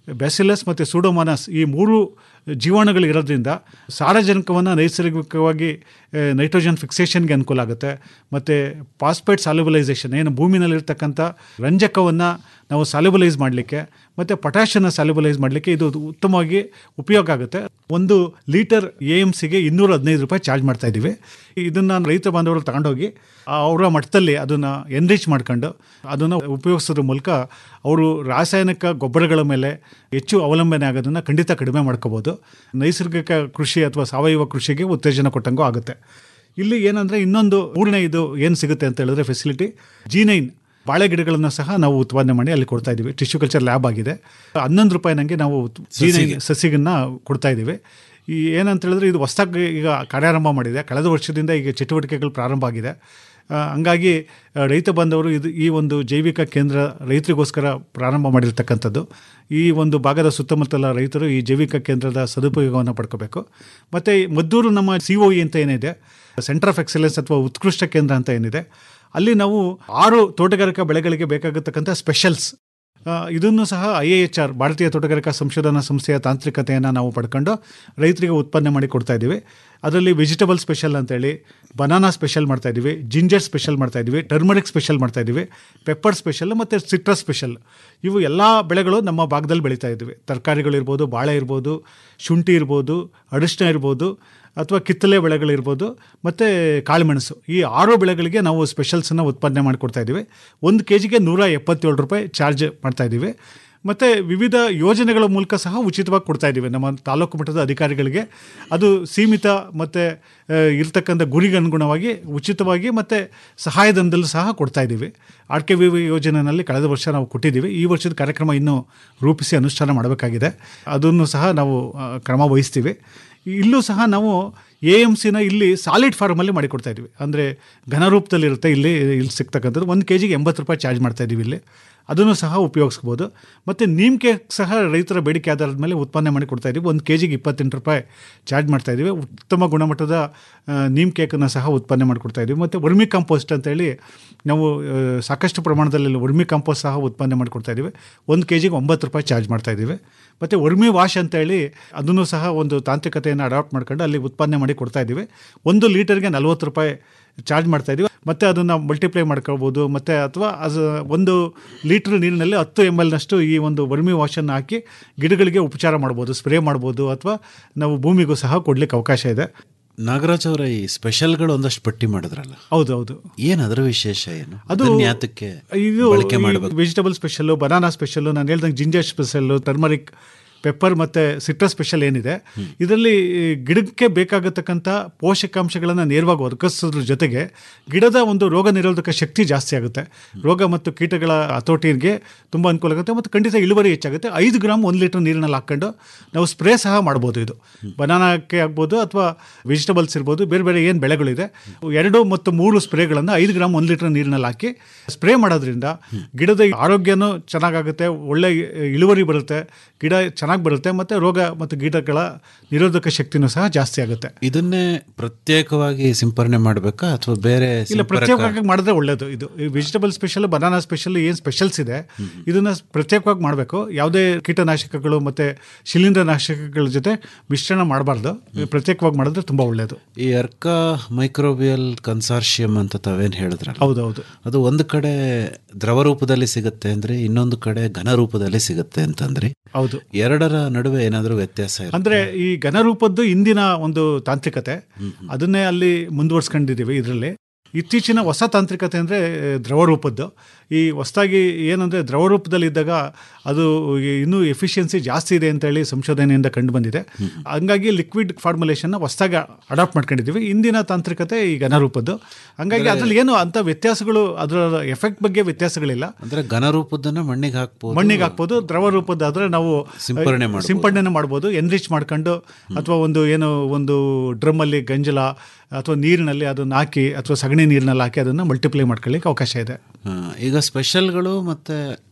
ಬ್ಯಾಸಿಲಸ್ ಮತ್ತು ಸೂಡೋಮಾನಸ್ ಈ ಮೂರು ಜೀವಾಣುಗಳು ಇರೋದ್ರಿಂದ ಸಾರಜನಕವನ್ನು ನೈಸರ್ಗಿಕವಾಗಿ ಆ, ನೈಟ್ರೋಜನ್ ಫಿಕ್ಸೇಷನ್ಗೆ ಅನುಕೂಲ ಆಗುತ್ತೆ ಮತ್ತು ಪಾಸ್ಪೇಟ್ ಸಾಲ್ಯುಬಲೈಸೇಷನ್ ಏನು ಭೂಮಿನಲ್ಲಿರ್ತಕ್ಕಂಥ ರಂಜಕವನ್ನು ನಾವು ಸಾಲ್ಯುಬಲೈಸ್ ಮಾಡಲಿಕ್ಕೆ ಮತ್ತು ಪೊಟ್ಯಾಷನ್ನು ಸಾಲ್ಯುಬಲೈಸ್ ಮಾಡಲಿಕ್ಕೆ ಇದು ಉತ್ತಮವಾಗಿ ಉಪಯೋಗ ಆಗುತ್ತೆ ಒಂದು ಲೀಟರ್ ಎ ಎಮ್ ಸಿಗೆ ಇನ್ನೂರ ಹದಿನೈದು ರೂಪಾಯಿ ಚಾರ್ಜ್ ಮಾಡ್ತಾ ಇದ್ದೀವಿ ಇದನ್ನು ರೈತ ಬಾಂಧವರು ತಗೊಂಡೋಗಿ ಅವರ ಮಟ್ಟದಲ್ಲಿ ಅದನ್ನು ಎನ್ರಿಚ್ ಮಾಡ್ಕೊಂಡು ಅದನ್ನು ಉಪಯೋಗಿಸೋದ್ರ ಮೂಲಕ ಅವರು ರಾಸಾಯನಿಕ ಗೊಬ್ಬರಗಳ ಮೇಲೆ ಹೆಚ್ಚು ಅವಲಂಬನೆ ಆಗೋದನ್ನು ಖಂಡಿತ ಕಡಿಮೆ ಮಾಡ್ಕೋಬೋದು ನೈಸರ್ಗಿಕ ಕೃಷಿ ಅಥವಾ ಸಾವಯವ ಕೃಷಿಗೆ ಉತ್ತೇಜನ ಕೊಟ್ಟಂಗೂ ಆಗುತ್ತೆ ಇಲ್ಲಿ ಏನಂದರೆ ಇನ್ನೊಂದು ಮೂರನೇ ಇದು ಏನು ಸಿಗುತ್ತೆ ಅಂತ ಹೇಳಿದ್ರೆ ಫೆಸಿಲಿಟಿ ಜಿ ನೈನ್ ಬಾಳೆ ಗಿಡಗಳನ್ನು ಸಹ ನಾವು ಉತ್ಪಾದನೆ ಮಾಡಿ ಅಲ್ಲಿ ಕೊಡ್ತಾ ಇದ್ದೀವಿ ಟಿಶ್ಯೂ ಕಲ್ಚರ್ ಲ್ಯಾಬ್ ಆಗಿದೆ ಹನ್ನೊಂದು ರೂಪಾಯಿ ನನಗೆ ನಾವು ಜಿ ನೈನ್ ಸಸಿಗನ್ನ ಕೊಡ್ತಾ ಇದ್ದೀವಿ ಈ ಏನಂತ ಹೇಳಿದ್ರೆ ಇದು ಹೊಸದಾಗಿ ಈಗ ಕಾರ್ಯಾರಂಭ ಮಾಡಿದೆ ಕಳೆದ ವರ್ಷದಿಂದ ಈಗ ಚಟುವಟಿಕೆಗಳು ಪ್ರಾರಂಭ ಆಗಿದೆ ಆ, ಹಂಗಾಗಿ ಆ, ರೈತ ಬಾಂಧವರು ಇದು ಈ ಒಂದು ಜೈವಿಕ ಕೇಂದ್ರ ರೈತರಿಗೋಸ್ಕರ ಪ್ರಾರಂಭ ಮಾಡಿರ್ತಕ್ಕಂಥದ್ದು ಈ ಒಂದು ಭಾಗದ ಸುತ್ತಮುತ್ತಲ ರೈತರು ಈ ಜೈವಿಕ ಕೇಂದ್ರದ ಸದುಪಯೋಗವನ್ನು ಪಡ್ಕೋಬೇಕು ಮತ್ತು ಮದ್ದೂರು ನಮ್ಮ ಸಿ ಒ ಇ ಅಂತ ಏನಿದೆ ಸೆಂಟರ್ ಆಫ್ ಎಕ್ಸಲೆನ್ಸ್ ಅಥವಾ ಉತ್ಕೃಷ್ಟ ಕೇಂದ್ರ ಅಂತ ಏನಿದೆ ಅಲ್ಲಿ ನಾವು ಆರು ತೋಟಗಾರಿಕಾ ಬೆಳೆಗಳಿಗೆ ಬೇಕಾಗತಕ್ಕಂಥ ಸ್ಪೆಷಲ್ಸ್ ಆ, ಇದನ್ನು ಸಹ ಐ ಎ ಎಚ್ ಆರ್ ಭಾರತೀಯ ತೋಟಗಾರಿಕಾ ಸಂಶೋಧನಾ ಸಂಸ್ಥೆಯ ತಾಂತ್ರಿಕತೆಯನ್ನು ನಾವು ಪಡ್ಕೊಂಡು ರೈತರಿಗೆ ಉತ್ಪಾದನೆ ಮಾಡಿ ಕೊಡ್ತಾ ಇದ್ದೀವಿ ಅದರಲ್ಲಿ ವೆಜಿಟಬಲ್ ಸ್ಪೆಷಲ್ ಅಂತೇಳಿ ಬನಾನಾ ಸ್ಪೆಷಲ್ ಮಾಡ್ತಾ ಇದ್ದೀವಿ ಜಿಂಜರ್ ಸ್ಪೆಷಲ್ ಮಾಡ್ತಾ ಇದ್ದೀವಿ ಟರ್ಮರಿಕ್ ಸ್ಪೆಷಲ್ ಮಾಡ್ತಾ ಇದ್ದೀವಿ ಪೆಪ್ಪರ್ ಸ್ಪೆಷಲ್ ಮತ್ತು ಸಿಟ್ರಸ್ ಸ್ಪೆಷಲ್ ಇವು ಎಲ್ಲ ಬೆಳೆಗಳು ನಮ್ಮ ಭಾಗದಲ್ಲಿ ಬೆಳೀತಾ ಇದ್ದೀವಿ ತರಕಾರಿಗಳಿರ್ಬೋದು ಬಾಳೆ ಇರ್ಬೋದು ಶುಂಠಿ ಇರ್ಬೋದು ಅರಿಶಿನ ಇರ್ಬೋದು ಅಥವಾ ಕಿತ್ತಳೆ ಬೆಳೆಗಳಿರ್ಬೋದು ಮತ್ತು ಕಾಳುಮೆಣಸು ಈ ಆರು ಬೆಳೆಗಳಿಗೆ ನಾವು ಸ್ಪೆಷಲ್ಸನ್ನು ಉತ್ಪಾದನೆ ಮಾಡಿಕೊಡ್ತಾ ಇದ್ದೀವಿ ಒಂದು ಕೆ ಜಿಗೆ ನೂರ ಎಪ್ಪತ್ತೇಳು ರೂಪಾಯಿ ಚಾರ್ಜ್ ಮಾಡ್ತಾ ಇದ್ದೀವಿ ಮತ್ತು ವಿವಿಧ ಯೋಜನೆಗಳ ಮೂಲಕ ಸಹ ಉಚಿತವಾಗಿ ಕೊಡ್ತಾ ಇದ್ದೀವಿ ನಮ್ಮ ತಾಲೂಕು ಮಟ್ಟದ ಅಧಿಕಾರಿಗಳಿಗೆ ಅದು ಸೀಮಿತ ಮತ್ತು ಇರ್ತಕ್ಕಂಥ ಗುರಿಗೆ ಅನುಗುಣವಾಗಿ ಉಚಿತವಾಗಿ ಮತ್ತು ಸಹಾಯಧನದಲ್ಲೂ ಸಹ ಕೊಡ್ತಾ ಇದ್ದೀವಿ ಆರ್ ಕೆ ವಿ ವಿ ಯೋಜನೆಯಲ್ಲಿ ಕಳೆದ ವರ್ಷ ನಾವು ಕೊಟ್ಟಿದ್ದೀವಿ ಈ ವರ್ಷದ ಕಾರ್ಯಕ್ರಮ ಇನ್ನೂ ರೂಪಿಸಿ ಅನುಷ್ಠಾನ ಮಾಡಬೇಕಾಗಿದೆ ಅದನ್ನು ಸಹ ನಾವು ಆ, ಕ್ರಮ ವಹಿಸ್ತೀವಿ ಇಲ್ಲೂ ಸಹ ನಾವು ಎ ಎಮ್ ಸಿನ ಇಲ್ಲಿ ಸಾಲಿಡ್ ಫಾರ್ಮಲ್ಲಿ ಮಾಡಿಕೊಡ್ತಾ ಇದ್ದೀವಿ ಅಂದರೆ ಘನರೂಪದಲ್ಲಿರುತ್ತೆ ಇಲ್ಲಿ ಇಲ್ಲಿ ಸಿಗ್ತಕ್ಕಂಥದ್ದು ಒಂದು ಕೆ ಜಿಗೆ ಎಂಬತ್ತು ರೂಪಾಯಿ ಚಾರ್ಜ್ ಮಾಡ್ತಾ ಇದ್ದೀವಿ ಇಲ್ಲಿ ಅದನ್ನು ಸಹ ಉಪಯೋಗಿಸ್ಬೋದು ಮತ್ತು ನೀಮ್ ಕೇಕ್ ಸಹ ರೈತರ ಬೇಡಿಕೆ ಆಧಾರದ ಮೇಲೆ ಉತ್ಪಾದನೆ ಮಾಡಿ ಕೊಡ್ತಾ ಇದ್ದೀವಿ ಒಂದು ಕೆ ಜಿಗೆ ಇಪ್ಪತ್ತೆಂಟು ರೂಪಾಯಿ ಚಾರ್ಜ್ ಮಾಡ್ತಾ ಇದ್ದೀವಿ ಉತ್ತಮ ಗುಣಮಟ್ಟದ ಆ, ನೀಮ್ ಕೇಕನ್ನು ಸಹ ಉತ್ಪಾದನೆ ಮಾಡಿಕೊಡ್ತಾ ಇದ್ದೀವಿ ಮತ್ತು ವರ್ಮಿ ಕಾಂಪೋಸ್ಟ್ ಅಂತೇಳಿ ನಾವು ಆ, ಸಾಕಷ್ಟು ಪ್ರಮಾಣದಲ್ಲಿ ವರ್ಮಿ ಕಾಂಪೋಸ್ಟ್ ಸಹ ಉತ್ಪಾದನೆ ಮಾಡಿಕೊಡ್ತಾ ಇದ್ದೀವಿ ಒಂದು ಕೆ ಜಿಗೆ ಒಂಬತ್ತು ರೂಪಾಯಿ ಚಾರ್ಜ್ ಮಾಡ್ತಾ ಇದ್ದೀವಿ ಮತ್ತು ವರ್ಮಿ ವಾಶ್ ಅಂತೇಳಿ ಅದನ್ನು ಸಹ ಒಂದು ತಾಂತ್ರಿಕತೆಯನ್ನು ಅಡಾಪ್ಟ್ ಮಾಡ್ಕೊಂಡು ಅಲ್ಲಿ ಉತ್ಪಾದನೆ ಮಾಡಿ ಕೊಡ್ತಾ ಇದ್ದೀವಿ ಒಂದು ಲೀಟರ್ಗೆ ನಲ್ವತ್ತು ರೂಪಾಯಿ ಚಾರ್ಜ್ ಮಾಡ್ತಾ ಇದ್ದೀವಿ ಮತ್ತು ಅದನ್ನು ಮಲ್ಟಿಪ್ಲೈ ಮಾಡ್ಕೊಳ್ಬೋದು ಮತ್ತು ಅಥವಾ ಅದು ಒಂದು ಲೀಟ್ರ್ ನೀರಿನಲ್ಲಿ ಹತ್ತು ಎಮ್ ಎಲ್ನಷ್ಟು ಈ ಒಂದು ವರ್ಮಿ ವಾಶನ್ನು ಹಾಕಿ ಗಿಡಗಳಿಗೆ ಉಪಚಾರ ಮಾಡ್ಬೋದು ಸ್ಪ್ರೇ ಮಾಡ್ಬೋದು ಅಥವಾ ನಾವು ಭೂಮಿಗೂ ಸಹ ಕೊಡ್ಲಿಕ್ಕೆ ಅವಕಾಶ ಇದೆ ನಾಗರಾಜ್ ಅವರ ಈ ಸ್ಪೆಷಲ್ಗಳು ಒಂದಷ್ಟು ಪಟ್ಟಿ ಮಾಡಿದ್ರಲ್ಲ ಹೌದು ಹೌದು ಏನ್ ಅದರ ವಿಶೇಷ ಏನು ಅದು ಅದನ್ನ ಯಾತಕ್ಕೆ ಇದು ಬಳಕೆ ಮಾಡಬೇಕು ವೆಜಿಟಬಲ್ ಸ್ಪೆಷಲ್ಲು ಬನಾನಾ ಸ್ಪೆಷಲ್ಲು ನಾನು ಹೇಳ್ದಂಗೆ ಜಿಂಜರ್ ಸ್ಪೆಷಲ್ಲು ಟರ್ಮರಿಕ್ ಪೆಪ್ಪರ್ ಮತ್ತು ಸಿಟ್ರಸ್ ಸ್ಪೆಷಲ್ ಏನಿದೆ ಇದರಲ್ಲಿ ಗಿಡಕ್ಕೆ ಬೇಕಾಗತಕ್ಕಂಥ ಪೋಷಕಾಂಶಗಳನ್ನು ನೇರವಾಗಿ ಒದಗಿಸೋದ್ರ ಜೊತೆಗೆ ಗಿಡದ ಒಂದು ರೋಗ ನಿರೋಧಕ ಶಕ್ತಿ ಜಾಸ್ತಿ ಆಗುತ್ತೆ ರೋಗ ಮತ್ತು ಕೀಟಗಳ ಹತೋಟಿಗೆ ತುಂಬ ಅನುಕೂಲ ಆಗುತ್ತೆ ಮತ್ತು ಖಂಡಿತ ಇಳುವರಿ ಹೆಚ್ಚಾಗುತ್ತೆ ಐದು ಗ್ರಾಮ್ ಒಂದು ಲೀಟರ್ ನೀರಿನಲ್ಲಿ ಹಾಕ್ಕೊಂಡು ನಾವು ಸ್ಪ್ರೇ ಸಹ ಮಾಡ್ಬೋದು ಇದು ಬನಾನಾಕ್ಕೆ ಆಗ್ಬೋದು ಅಥವಾ ವೆಜಿಟಬಲ್ಸ್ ಇರ್ಬೋದು ಬೇರೆ ಬೇರೆ ಏನು ಬೆಳೆಗಳಿದೆ ಎರಡು ಮತ್ತು ಮೂರು ಸ್ಪ್ರೇಗಳನ್ನು ಐದು ಗ್ರಾಮ್ ಒಂದು ಲೀಟರ್ ನೀರಿನಲ್ಲಿ ಹಾಕಿ ಸ್ಪ್ರೇ ಮಾಡೋದ್ರಿಂದ ಗಿಡದ ಆರೋಗ್ಯನೂ ಚೆನ್ನಾಗಾಗುತ್ತೆ ಒಳ್ಳೆ ಇಳುವರಿ ಬರುತ್ತೆ ಗಿಡ ಚೆನ್ನಾಗಿ ಬರುತ್ತೆ ಮತ್ತು ರೋಗ ಮತ್ತು ಕೀಟಗಳ ನಿರೋಧಕ ಶಕ್ತಿನೂ ಸಹ ಜಾಸ್ತಿ ಆಗುತ್ತೆ ಇದನ್ನೇ ಪ್ರತ್ಯೇಕವಾಗಿ ಸಿಂಪರಣೆ ಮಾಡಬೇಕಾ ಅಥವಾ ಬೇರೆ ಇಲ್ಲ ಸಿಂಪರಕ- ಪ್ರತ್ಯೇಕವಾಗಿ ಮಾಡಿದ್ರೆ ಒಳ್ಳೇದು ಇದು ವೆಜಿಟಬಲ್ ಸ್ಪೆಷಲ್ ಬನಾನಾ ಸ್ಪೆಷಲ್ ಏನು ಸ್ಪೆಷಲ್ಸ್ ಇದೆ ಇದನ್ನ ಪ್ರತ್ಯೇಕವಾಗಿ ಮಾಡಬೇಕು ಯಾವುದೇ ಕೀಟನಾಶಕಗಳು ಮತ್ತೆ ಶಿಲೀಂಧ್ರನಾಶಕಗಳ ಜೊತೆ ಮಿಶ್ರಣ ಮಾಡಬಾರ್ದು ಪ್ರತ್ಯೇಕವಾಗಿ ಮಾಡಿದ್ರೆ ತುಂಬಾ ಒಳ್ಳೆಯದು ಈ ಅರ್ಕಾ ಮೈಕ್ರೋಬಿಯಲ್ ಕನ್ಸಾರ್ಷಿಯಂ ಅಂತ ತಾವೇನು ಹೇಳಿದ್ರಲ್ಲ ಹೌದೌದು ಅದು ಒಂದು ಕಡೆ ದ್ರವ ರೂಪದಲ್ಲಿ ಸಿಗುತ್ತೆ ಅಂದ್ರೆ ಇನ್ನೊಂದು ಕಡೆ ಘನ ರೂಪದಲ್ಲಿ ಸಿಗುತ್ತೆ ಅಂತಂದ್ರಿ ಹೌದು ಎರಡರ ನಡುವೆ ಏನಾದರೂ ವ್ಯತ್ಯಾಸ ಇರುತ್ತೆ ಅಂದ್ರೆ ಈ ಘನರೂಪದ್ದು ಇಂದಿನ ಒಂದು ತಾಂತ್ರಿಕತೆ ಅದನ್ನೇ ಅಲ್ಲಿ ಮುಂದುವರ್ಸ್ಕೊಂಡಿದ್ದೀವಿ ಇದರಲ್ಲಿ ಇತ್ತೀಚಿನ ಹೊಸ ತಾಂತ್ರಿಕತೆ ಅಂದರೆ ದ್ರವ ರೂಪದ್ದು ಈ ಹೊಸದಾಗಿ ಏನಂದರೆ ದ್ರವ ರೂಪದಲ್ಲಿ ಇದ್ದಾಗ ಅದು ಇನ್ನೂ ಎಫಿಷಿಯನ್ಸಿ ಜಾಸ್ತಿ ಇದೆ ಅಂತೇಳಿ ಸಂಶೋಧನೆಯಿಂದ ಕಂಡು ಬಂದಿದೆ ಹಂಗಾಗಿ ಲಿಕ್ವಿಡ್ ಫಾರ್ಮುಲೇಷನ್ನ ಹೊಸದಾಗಿ ಅಡಾಪ್ಟ್ ಮಾಡ್ಕೊಂಡಿದ್ದೀವಿ ಇಂದಿನ ತಾಂತ್ರಿಕತೆ ಈ ಘನರೂಪದ್ದು ಹಂಗಾಗಿ ಅದ್ರಲ್ಲಿ ಏನು ಅಂಥ ವ್ಯತ್ಯಾಸಗಳು ಅದರ ಎಫೆಕ್ಟ್ ಬಗ್ಗೆ ವ್ಯತ್ಯಾಸಗಳಿಲ್ಲ ಅಂದ್ರೆ ಘನ ರೂಪದನ್ನ ಮಣ್ಣಿಗೆ ಹಾಕ್ಬೋದು ಮಣ್ಣಿಗೆ ಹಾಕ್ಬೋದು ದ್ರವ ರೂಪದ್ದಾದ್ರೆ ನಾವು ಸಿಂಪರಣೆ ಮಾಡ್ಬೋದು. ಸಿಂಪಡಣೆ ಮಾಡ್ಬೋದು ಎನ್ರಿಚ್ ಮಾಡ್ಕೊಂಡು ಅಥವಾ ಒಂದು ಏನು ಒಂದು ಡ್ರಮ್ಮಲ್ಲಿ ಗಂಜಲ ಅಥವಾ ನೀರಿನಲ್ಲಿ ಅದನ್ನು ಹಾಕಿ ಅಥವಾ ಸಗಣಿ ನೀರಿನಲ್ಲಿ ಹಾಕಿ ಅದನ್ನು ಮಲ್ಟಿಪ್ಲೈ ಮಾಡ್ಕೊಳ್ಳಿಕ್ಕೆ ಅವಕಾಶ ಇದೆ ಹಾ, ಈಗ ಸ್ಪೆಷಲ್ಗಳು ಮತ್ತೆ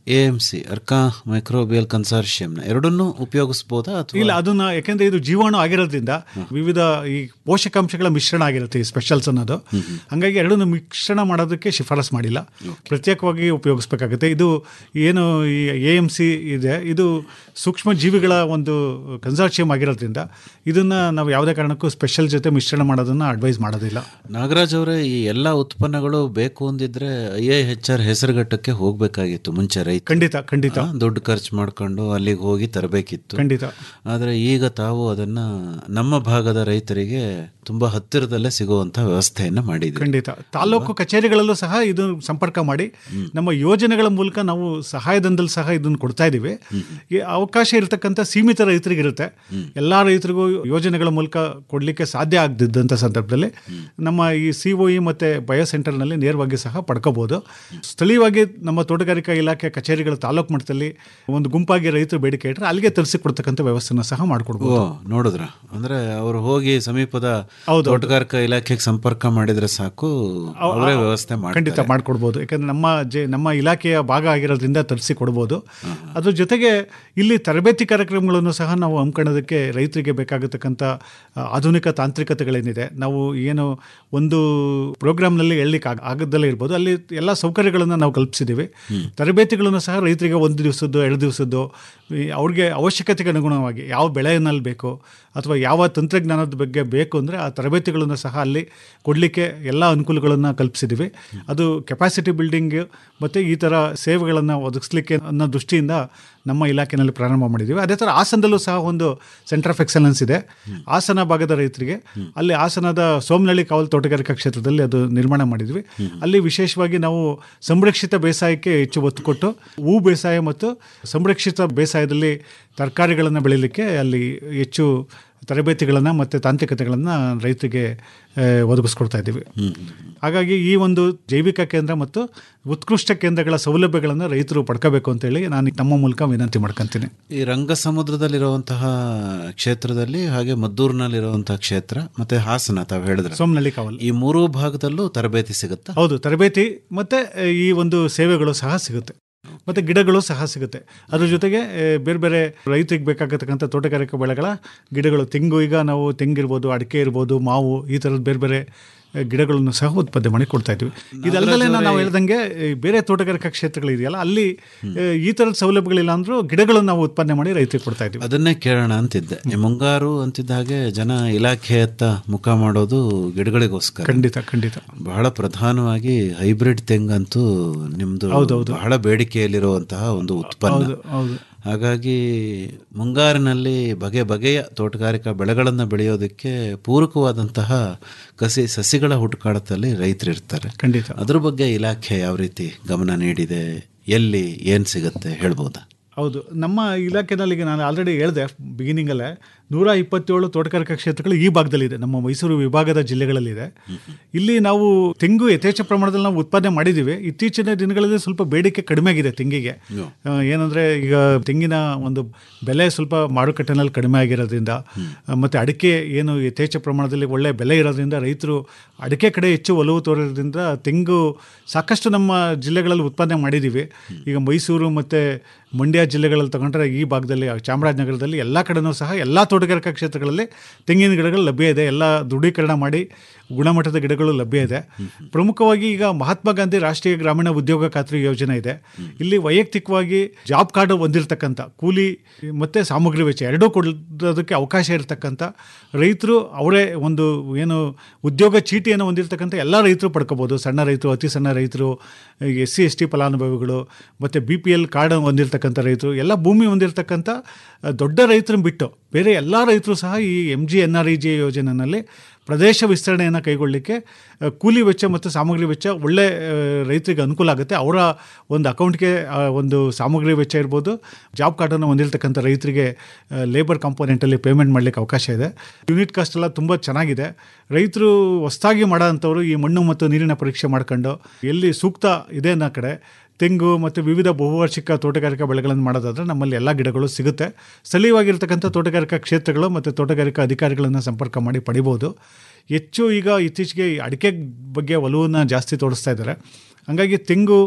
A M C Arka microbial ಕನ್ಸಾರ್ಷಿಯಂನ ಎರಡನ್ನೂ ಉಪಯೋಗಿಸ್ಬೋದಾ ಅಥವಾ ಇಲ್ಲ ಅದನ್ನ ಯಾಕೆಂದ್ರೆ ಇದು ಜೀವಾಣು ಆಗಿರೋದ್ರಿಂದ ವಿವಿಧ ಈ ಪೋಷಕಾಂಶಗಳ ಮಿಶ್ರಣ ಆಗಿರುತ್ತೆ ಈ ಸ್ಪೆಷಲ್ಸ್ ಅನ್ನೋದು ಹಂಗಾಗಿ ಎರಡನ್ನು ಮಿಶ್ರಣ ಮಾಡೋದಕ್ಕೆ ಶಿಫಾರಸ್ ಮಾಡಿಲ್ಲ ಪ್ರತ್ಯೇಕವಾಗಿ ಉಪಯೋಗಿಸ್ಬೇಕಾಗುತ್ತೆ ಇದು ಏನು ಈ ಎ ಎಮ್ ಸಿ ಇದೆ ಇದು ಸೂಕ್ಷ್ಮ ಜೀವಿಗಳ ಒಂದು ಕನ್ಸಾರ್ಷಿಯಂ ಆಗಿರೋದ್ರಿಂದ ಇದನ್ನ ನಾವು ಯಾವುದೇ ಕಾರಣಕ್ಕೂ ಸ್ಪೆಷಲ್ ಜೊತೆ ಮಿಶ್ರಣ ಮಾಡೋದನ್ನ ಅಡ್ವೈಸ್ ಮಾಡೋದಿಲ್ಲ ನಾಗರಾಜ್ ಅವರೇ ಈ ಎಲ್ಲ ಉತ್ಪನ್ನಗಳು ಬೇಕು ಅಂದಿದ್ರೆ ಐ ಐ ಹೆಚ್ ಆರ್ ಹೆಸರುಘಟ್ಟಕ್ಕೆ ಹೋಗ್ಬೇಕಾಗಿತ್ತು ಮುಂಚೆ ರೈತ ಖಂಡಿತ ಖಂಡಿತ ದುಡ್ಡು ಖರ್ಚು ಮಾಡ್ಕೊಂಡು ಅಲ್ಲಿಗೆ ಹೋಗಿ ತರಬೇಕಿತ್ತು ಖಂಡಿತ ಆದರೆ ಈಗ ತಾವು ಅದನ್ನ ನಮ್ಮ ಭಾಗದ ರೈತರಿಗೆ ತುಂಬಾ ಹತ್ತಿರದಲ್ಲೇ ಸಿಗುವಂತ ವ್ಯವಸ್ಥೆಯನ್ನ ಮಾಡಿದ್ವಿ ಖಂಡಿತ ತಾಲೂಕು ಕಚೇರಿಗಳಲ್ಲೂ ಸಹ ಇದು ಸಂಪರ್ಕ ಮಾಡಿ ನಮ್ಮ ಯೋಜನೆಗಳ ಮೂಲಕ ನಾವು ಸಹಾಯಧನದಲ್ಲಿ ಸಹ ಇದನ್ನು ಕೊಡ್ತಾ ಇದ್ದೀವಿ ಈ ಅವಕಾಶ ಇರತಕ್ಕಂಥ ಸೀಮಿತ ರೈತರಿಗೆ ಇರುತ್ತೆ ಎಲ್ಲ ರೈತರಿಗೂ ಯೋಜನೆಗಳ ಮೂಲಕ ಕೊಡಲಿಕ್ಕೆ ಸಾಧ್ಯ ಆಗದಿದ್ದಂಥ ಸಂದರ್ಭದಲ್ಲಿ ನಮ್ಮ ಈ ಸಿ ಒ ಇ ಮತ್ತು ಬಯೋ ಸೆಂಟರ್ನಲ್ಲಿ ನೇರವಾಗಿ ಸಹ ಪಡ್ಕೋಬೋದು ಸ್ಥಳೀಯವಾಗಿ ನಮ್ಮ ತೋಟಗಾರಿಕಾ ಇಲಾಖೆ ಕಚೇರಿಗಳ ತಾಲೂಕು ಮಟ್ಟದಲ್ಲಿ ಒಂದು ಗುಂಪಾಗಿ ರೈತರು ಬೇಡಿಕೆ ಇಟ್ಟರೆ ಅಲ್ಲಿಗೆ ತರಿಸಿ ಕೊಡ್ತಕ್ಕಂಥ ವ್ಯವಸ್ಥೆನ ಸಹ ಓ ಮಾಡಿಕೊಡ್ಬೋದು ನೋಡಿದ್ರ ಅಂದ್ರೆ ಅವರು ಹೋಗಿ ಸಮೀಪದ ಹೌದು. ತೋಟಗಾರಿಕಾ ಇಲಾಖೆಗೆ ಸಂಪರ್ಕ ಮಾಡಿದ್ರೆ ಸಾಕು ಅವರೇ ವ್ಯವಸ್ಥೆ ಖಂಡಿತ ಮಾಡ್ತಾರೆ ಮಾಡ್ಕೊಡ್ಬೋದು ಯಾಕಂದ್ರೆ ನಮ್ಮ ಜೆ ನಮ್ಮ ಇಲಾಖೆಯ ಭಾಗ ಆಗಿರೋದ್ರಿಂದ ತರಿಸಿ ಕೊಡ್ಬೋದು ಅದ್ರ ಜೊತೆಗೆ ಇಲ್ಲಿ ತರಬೇತಿ ಕಾರ್ಯಕ್ರಮಗಳನ್ನು ಸಹ ನಾವು ಹಮ್ಕೊಳ್ಳೋದಕ್ಕೆ ರೈತರಿಗೆ ಬೇಕಾಗತಕ್ಕಂಥ ಆ, ಆಧುನಿಕ ತಾಂತ್ರಿಕತೆಗಳೇನಿದೆ ನಾವು ಏನು ಒಂದು ಪ್ರೋಗ್ರಾಮ್ನಲ್ಲಿ ಹೇಳಲಿಕ್ಕೆ ಆಗ ಆಗದಲ್ಲೇ ಇರ್ಬೋದು ಅಲ್ಲಿ ಎಲ್ಲ ಸೌಕರ್ಯಗಳನ್ನು ನಾವು ಕಲ್ಪಿಸಿದ್ದೀವಿ ತರಬೇತಿಗಳನ್ನು ಸಹ ರೈತರಿಗೆ ಒಂದು ದಿವಸದ್ದು ಎರಡು ದಿವಸದ್ದು ಈ ಅವ್ರಿಗೆ ಅವಶ್ಯಕತೆಗೆ ಅನುಗುಣವಾಗಿ ಯಾವ ಬೆಳೆಯಲ್ಲಿ ಬೇಕು ಅಥವಾ ಯಾವ ತಂತ್ರಜ್ಞಾನದ ಬಗ್ಗೆ ಬೇಕು ಅಂದರೆ ಆ ತರಬೇತಿಗಳನ್ನು ಸಹ ಅಲ್ಲಿ ಕೊಡಲಿಕ್ಕೆ ಎಲ್ಲ ಅನುಕೂಲಗಳನ್ನು ಕಲ್ಪಿಸಿದ್ದೀವಿ ಅದು ಕೆಪಾಸಿಟಿ ಬಿಲ್ಡಿಂಗ್ ಮತ್ತು ಈ ಥರ ಸೇವೆಗಳನ್ನು ಒದಗಿಸ್ಲಿಕ್ಕೆ ಅನ್ನೋ ದೃಷ್ಟಿಯಿಂದ ನಮ್ಮ ಇಲಾಖೆಯಲ್ಲಿ ಪ್ರಾರಂಭ ಮಾಡಿದ್ದೀವಿ ಅದೇ ಥರ ಹಾಸನದಲ್ಲೂ ಸಹ ಒಂದು ಸೆಂಟರ್ ಆಫ್ ಎಕ್ಸಲೆನ್ಸ್ ಇದೆ ಹಾಸನ ಭಾಗದ ರೈತರಿಗೆ ಅಲ್ಲಿ ಹಾಸನದ ಸೋಮನಹಳ್ಳಿ ಕಾವಲು ತೋಟಗಾರಿಕಾ ಕ್ಷೇತ್ರದಲ್ಲಿ ಅದು ನಿರ್ಮಾಣ ಮಾಡಿದ್ವಿ ಅಲ್ಲಿ ವಿಶೇಷವಾಗಿ ನಾವು ಸಂರಕ್ಷಿತ ಬೇಸಾಯಕ್ಕೆ ಹೆಚ್ಚು ಒತ್ತು ಕೊಟ್ಟು ಹೂ ಬೇಸಾಯ ಮತ್ತು ಸಂರಕ್ಷಿತ ಬೇಸಾಯದಲ್ಲಿ ತರಕಾರಿಗಳನ್ನು ಬೆಳೀಲಿಕ್ಕೆ ಅಲ್ಲಿ ಹೆಚ್ಚು ತರಬೇತಿಗಳನ್ನು ಮತ್ತು ತಾಂತ್ರಿಕತೆಗಳನ್ನು ರೈತರಿಗೆ ಆ, ಒದಗಿಸ್ಕೊಡ್ತಾ ಇದ್ದೀವಿ ಹಾಗಾಗಿ ಈ ಒಂದು ಜೈವಿಕ ಕೇಂದ್ರ ಮತ್ತು ಉತ್ಕೃಷ್ಟ ಕೇಂದ್ರಗಳ ಸೌಲಭ್ಯಗಳನ್ನು ರೈತರು ಪಡ್ಕೋಬೇಕು ಅಂತೇಳಿ ನಾನು ತಮ್ಮ ಮೂಲಕ ವಿನಂತಿ ಮಾಡ್ಕೊತೀನಿ ಈ ರಂಗ ಸಮುದ್ರದಲ್ಲಿರುವಂತಹ ಕ್ಷೇತ್ರದಲ್ಲಿ ಹಾಗೆ ಮದ್ದೂರಿನಲ್ಲಿರುವಂತಹ ಕ್ಷೇತ್ರ ಮತ್ತೆ ಹಾಸನ ತಾವು ಹೇಳಿದ್ರೆ ಸೋಮನಹಳ್ಳಿ ಕಾವಲು ಈ ಮೂರೂ ಭಾಗದಲ್ಲೂ ತರಬೇತಿ ಸಿಗುತ್ತಾ ಹೌದು ತರಬೇತಿ ಮತ್ತು ಈ ಒಂದು ಸೇವೆಗಳು ಸಹ ಸಿಗುತ್ತೆ ಮತ್ತು ಗಿಡಗಳು ಸಹ ಸಿಗುತ್ತೆ ಅದ್ರ ಜೊತೆಗೆ ಆ, ಬೇರೆ ಬೇರೆ ರೈತರಿಗೆ ಬೇಕಾಗತಕ್ಕಂಥ ತೋಟಗಾರಿಕಾ ಬೆಳೆಗಳ ಗಿಡಗಳು ತೆಂಗು ಈಗ ನಾವು ತೆಂಗಿರ್ಬೋದು ಅಡಿಕೆ ಇರ್ಬೋದು ಮಾವು ಈ ಥರದ ಬೇರೆ ಬೇರೆ ಆ, ಗಿಡಗಳನ್ನು ಸಹ ಉತ್ಪಾದನೆ ಮಾಡಿ ಕೊಡ್ತಾ ಇದ್ವಿ ಇದಲ್ಲದೆ ನಾವು ಹೇಳ್ದಂಗೆ ಈ ಬೇರೆ ತೋಟಗಾರಿಕಾ ಕ್ಷೇತ್ರಗಳಿದೆಯಲ್ಲ ಅಲ್ಲಿ ಆ, ಈ ಥರದ ಸೌಲಭ್ಯಗಳಿಲ್ಲ ಅಂದ್ರೂ ಗಿಡಗಳನ್ನು ನಾವು ಉತ್ಪಾದನೆ ಮಾಡಿ ರೈತರಿಗೆ ಕೊಡ್ತಾ ಇದ್ವಿ ಅದನ್ನೇ ಕೇಳೋಣ ಅಂತಿದ್ದೆ ಈ ಮುಂಗಾರು ಅಂತಿದ್ದ ಹಾಗೆ ಜನ ಇಲಾಖೆಯತ್ತ ಮುಖ ಮಾಡೋದು ಗಿಡಗಳಿಗೋಸ್ಕರ ಖಂಡಿತ ಖಂಡಿತ ಬಹಳ ಪ್ರಧಾನವಾಗಿ ಹೈಬ್ರಿಡ್ ತೆಂಗಂತೂ ನಿಮ್ದು ಹೌದೌದು. ಬಹಳ ಬೇಡಿಕೆಯಲ್ಲಿರುವಂತಹ ಒಂದು ಉತ್ಪನ್ನ ಹೌದು ಹೌದು ಹಾಗಾಗಿ ಮುಂಗಾರಿನಲ್ಲಿ ಬಗೆ ಬಗೆಯ ತೋಟಗಾರಿಕಾ ಬೆಳೆಗಳನ್ನು ಬೆಳೆಯೋದಕ್ಕೆ ಪೂರಕವಾದಂತಹ ಕಸಿ ಸಸಿಗಳ ಹುಡುಕಾಟದಲ್ಲಿ ರೈತರು ಇರ್ತಾರೆ ಖಂಡಿತ ಅದ್ರ ಬಗ್ಗೆ ಇಲಾಖೆ ಯಾವ ರೀತಿ ಗಮನ ನೀಡಿದೆ ಎಲ್ಲಿ ಏನು ಸಿಗುತ್ತೆ ಹೇಳ್ಬೋದಾ ಹೌದು ನಮ್ಮ ಇಲಾಖೆನಲ್ಲಿ ಈಗ ನಾನು ಆಲ್ರೆಡಿ ಹೇಳಿದೆ ಬಿಗಿನಿಂಗಲ್ಲೇ ನೂರ ಇಪ್ಪತ್ತೇಳು ತೋಟಗಾರಿಕಾ ಕ್ಷೇತ್ರಗಳು ಈ ಭಾಗದಲ್ಲಿದೆ ನಮ್ಮ ಮೈಸೂರು ವಿಭಾಗದ ಜಿಲ್ಲೆಗಳಲ್ಲಿದೆ ಇಲ್ಲಿ ನಾವು ತೆಂಗು ಯಥೇಚ್ಛ ಪ್ರಮಾಣದಲ್ಲಿ ನಾವು ಉತ್ಪಾದನೆ ಮಾಡಿದ್ದೀವಿ ಇತ್ತೀಚಿನ ದಿನಗಳಲ್ಲಿ ಸ್ವಲ್ಪ ಬೇಡಿಕೆ ಕಡಿಮೆ ಆಗಿದೆ ತೆಂಗಿಗೆ ಆ, ಏನಂದ್ರೆ ಈಗ ತೆಂಗಿನ ಒಂದು ಬೆಲೆ ಸ್ವಲ್ಪ ಮಾರುಕಟ್ಟೆನಲ್ಲಿ ಕಡಿಮೆ ಆಗಿರೋದ್ರಿಂದ ಆ, ಮತ್ತೆ ಅಡಿಕೆ ಏನು ಯಥೇಚ್ಛ ಪ್ರಮಾಣದಲ್ಲಿ ಒಳ್ಳೆ ಬೆಲೆ ಇರೋದ್ರಿಂದ ರೈತರು ಅಡಿಕೆ ಕಡೆ ಹೆಚ್ಚು ಒಲವು ತೋರೋದ್ರಿಂದ ತೆಂಗು ಸಾಕಷ್ಟು ನಮ್ಮ ಜಿಲ್ಲೆಗಳಲ್ಲಿ ಉತ್ಪಾದನೆ ಮಾಡಿದ್ದೀವಿ ಈಗ ಮೈಸೂರು ಮತ್ತು ಮಂಡ್ಯ ಜಿಲ್ಲೆಗಳಲ್ಲಿ ತಗೊಂಡ್ರೆ ಈ ಭಾಗದಲ್ಲಿ ಚಾಮರಾಜನಗರದಲ್ಲಿ ಎಲ್ಲ ಕಡೆನೂ ಸಹ ಎಲ್ಲ ತೋಟಗಾರಿಕಾ ಕ್ಷೇತ್ರಗಳಲ್ಲಿ ತೆಂಗಿನ ಗಿಡಗಳು ಲಭ್ಯ ಇದೆ ಎಲ್ಲ ದೃಢೀಕರಣ ಮಾಡಿ ಗುಣಮಟ್ಟದ ಗಿಡಗಳು ಲಭ್ಯ ಇದೆ ಪ್ರಮುಖವಾಗಿ ಈಗ ಮಹಾತ್ಮ ಗಾಂಧಿ ರಾಷ್ಟ್ರೀಯ ಗ್ರಾಮೀಣ ಉದ್ಯೋಗ ಖಾತ್ರಿ ಯೋಜನೆ ಇದೆ ಇಲ್ಲಿ ವೈಯಕ್ತಿಕವಾಗಿ ಜಾಬ್ ಕಾರ್ಡ್ ಹೊಂದಿರತಕ್ಕಂಥ ಕೂಲಿ ಮತ್ತು ಸಾಮಗ್ರಿ ವೆಚ್ಚ ಎರಡೂ ಕೊಡೋದಕ್ಕೆ ಅವಕಾಶ ಇರತಕ್ಕಂಥ ರೈತರು ಅವರೇ ಒಂದು ಏನು ಉದ್ಯೋಗ ಚೀಟಿಯನ್ನು ಹೊಂದಿರತಕ್ಕಂಥ ಎಲ್ಲ ರೈತರು ಪಡ್ಕೋಬೋದು ಸಣ್ಣ ರೈತರು ಅತಿ ಸಣ್ಣ ರೈತರು ಎಸ್ ಸಿ ಎಸ್ ಟಿ ಫಲಾನುಭವಿಗಳು ಮತ್ತು ಬಿ ಪಿ ಎಲ್ ಕಾರ್ಡ್ ಹೊಂದಿರತಕ್ಕಂಥ ರೈತರು ಎಲ್ಲ ಭೂಮಿ ಹೊಂದಿರತಕ್ಕಂಥ ಆ, ದೊಡ್ಡ ರೈತರನ್ನ ಬಿಟ್ಟು ಬೇರೆ ಎಲ್ಲ ರೈತರು ಸಹ ಈ M G N R E G ಯೋಜನೆಯಲ್ಲಿ ಪ್ರದೇಶ ವಿಸ್ತರಣೆಯನ್ನು ಕೈಗೊಳ್ಳಲಿಕ್ಕೆ ಆ, ಕೂಲಿ ವೆಚ್ಚ ಮತ್ತು ಸಾಮಗ್ರಿ ವೆಚ್ಚ ಒಳ್ಳೆ ಆ, ರೈತರಿಗೆ ಅನುಕೂಲ ಆಗುತ್ತೆ ಅವರ ಒಂದು ಅಕೌಂಟ್ಗೆ ಆ, ಒಂದು ಸಾಮಗ್ರಿ ವೆಚ್ಚ ಇರ್ಬೋದು ಜಾಬ್ ಕಾರ್ಡನ್ನು ಹೊಂದಿರತಕ್ಕಂಥ ರೈತರಿಗೆ ಲೇಬರ್ ಕಾಂಪೋನೆಂಟಲ್ಲಿ ಪೇಮೆಂಟ್ ಮಾಡಲಿಕ್ಕೆ ಅವಕಾಶ ಇದೆ ಯೂನಿಟ್ ಕಾಸ್ಟ್ ಎಲ್ಲ ತುಂಬ ಚೆನ್ನಾಗಿದೆ ರೈತರು ಹೊಸದಾಗಿ ಮಾಡೋ ಅಂಥವ್ರು ಈ ಮಣ್ಣು ಮತ್ತು ನೀರಿನ ಪರೀಕ್ಷೆ ಮಾಡ್ಕೊಂಡು ಎಲ್ಲಿ ಸೂಕ್ತ ಇದೆ ಅನ್ನೋ ಕಡೆ ತೆಂಗು ಮತ್ತು ವಿವಿಧ ಬಹುವಾರ್ಷಿಕ ತೋಟಗಾರಿಕಾ ಬೆಳೆಗಳನ್ನು ಮಾಡೋದಾದರೆ ನಮ್ಮಲ್ಲಿ ಎಲ್ಲ ಗಿಡಗಳು ಸಿಗುತ್ತೆ ಸ್ಥಳೀಯವಾಗಿರ್ತಕ್ಕಂಥ ತೋಟಗಾರಿಕಾ ಕ್ಷೇತ್ರಗಳು ಮತ್ತು ತೋಟಗಾರಿಕಾ ಅಧಿಕಾರಿಗಳನ್ನು ಸಂಪರ್ಕ ಮಾಡಿ ಪಡಿಬೋದು ಹೆಚ್ಚು ಈಗ ಇತ್ತೀಚೆಗೆ ಈ ಅಡಿಕೆ ಬಗ್ಗೆ ಒಲವನ್ನು ಜಾಸ್ತಿ ತೋರಿಸ್ತಾ ಇದ್ದಾರೆ ಹಾಗಾಗಿ ತೆಂಗು